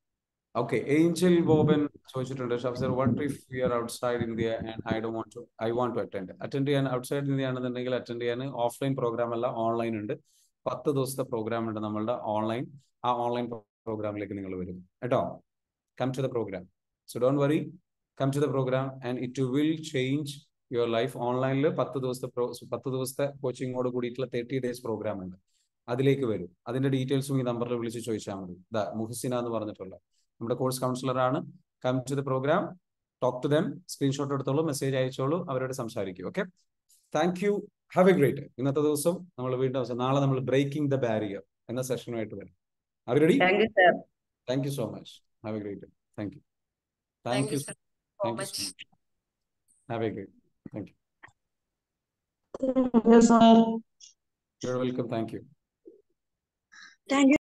okay Angel Boban ചോദിച്ചിട്ടുണ്ട് ഷാഫ് sir what if we are outside India and I do want to I want to attend attend ചെയ്യാൻ ഔട്ട്സൈഡ് ഇന്ത്യ ആണെന്നുണ്ടെങ്കിൽ അറ്റൻഡ് ചെയ്യാൻ ഓഫ്ലൈൻ പ്രോഗ്രാം അല്ല online ഉണ്ട് പത്ത് ദിവസത്തെ programme ഉണ്ട് നമ്മളുടെ ഓൺലൈൻ ആ ഓൺലൈൻ പ്രോഗ്രാമിലേക്ക് നിങ്ങൾ വരും കേട്ടോ come to the program so don't worry come to the program and it will change your life ഓൺലൈനിൽ പത്ത് ദിവസത്തെ pro- പത്ത് ദിവസത്തെ കോച്ചിങ്ങോട് കൂടിയിട്ടുള്ള തേർട്ടി ഡേയ്സ് പ്രോഗ്രാം ഉണ്ട് അതിലേക്ക് വരും അതിന്റെ ഡീറ്റെയിൽസും ഈ നമ്പറിൽ വിളിച്ച് ചോദിച്ചാൽ മതി ദാ മുഹസിന എന്ന് പറഞ്ഞിട്ടുള്ള നമ്മുടെ കോഴ്സ് കൗൺസിലർ ആണ് come to the program talk to them screenshot എടുത്തോളൂ മെസ്സേജ് അയച്ചോളൂ അവരോട് സംസാരിക്കൂ okay thank you have a great ഇന്നത്തെ ദിവസം നമ്മൾ വീണ്ടും അവസാനം നാളെ നമ്മൾ ബ്രേക്കിംഗ് ദ ബാരിയർ എന്ന സെഷനുമായിട്ട് വരും അവർ ready thank you sir thank you so much have a great thank you thank thank you you sir so thank you much so much have a great thank you Yes, sir. You welcome thank you Thank you.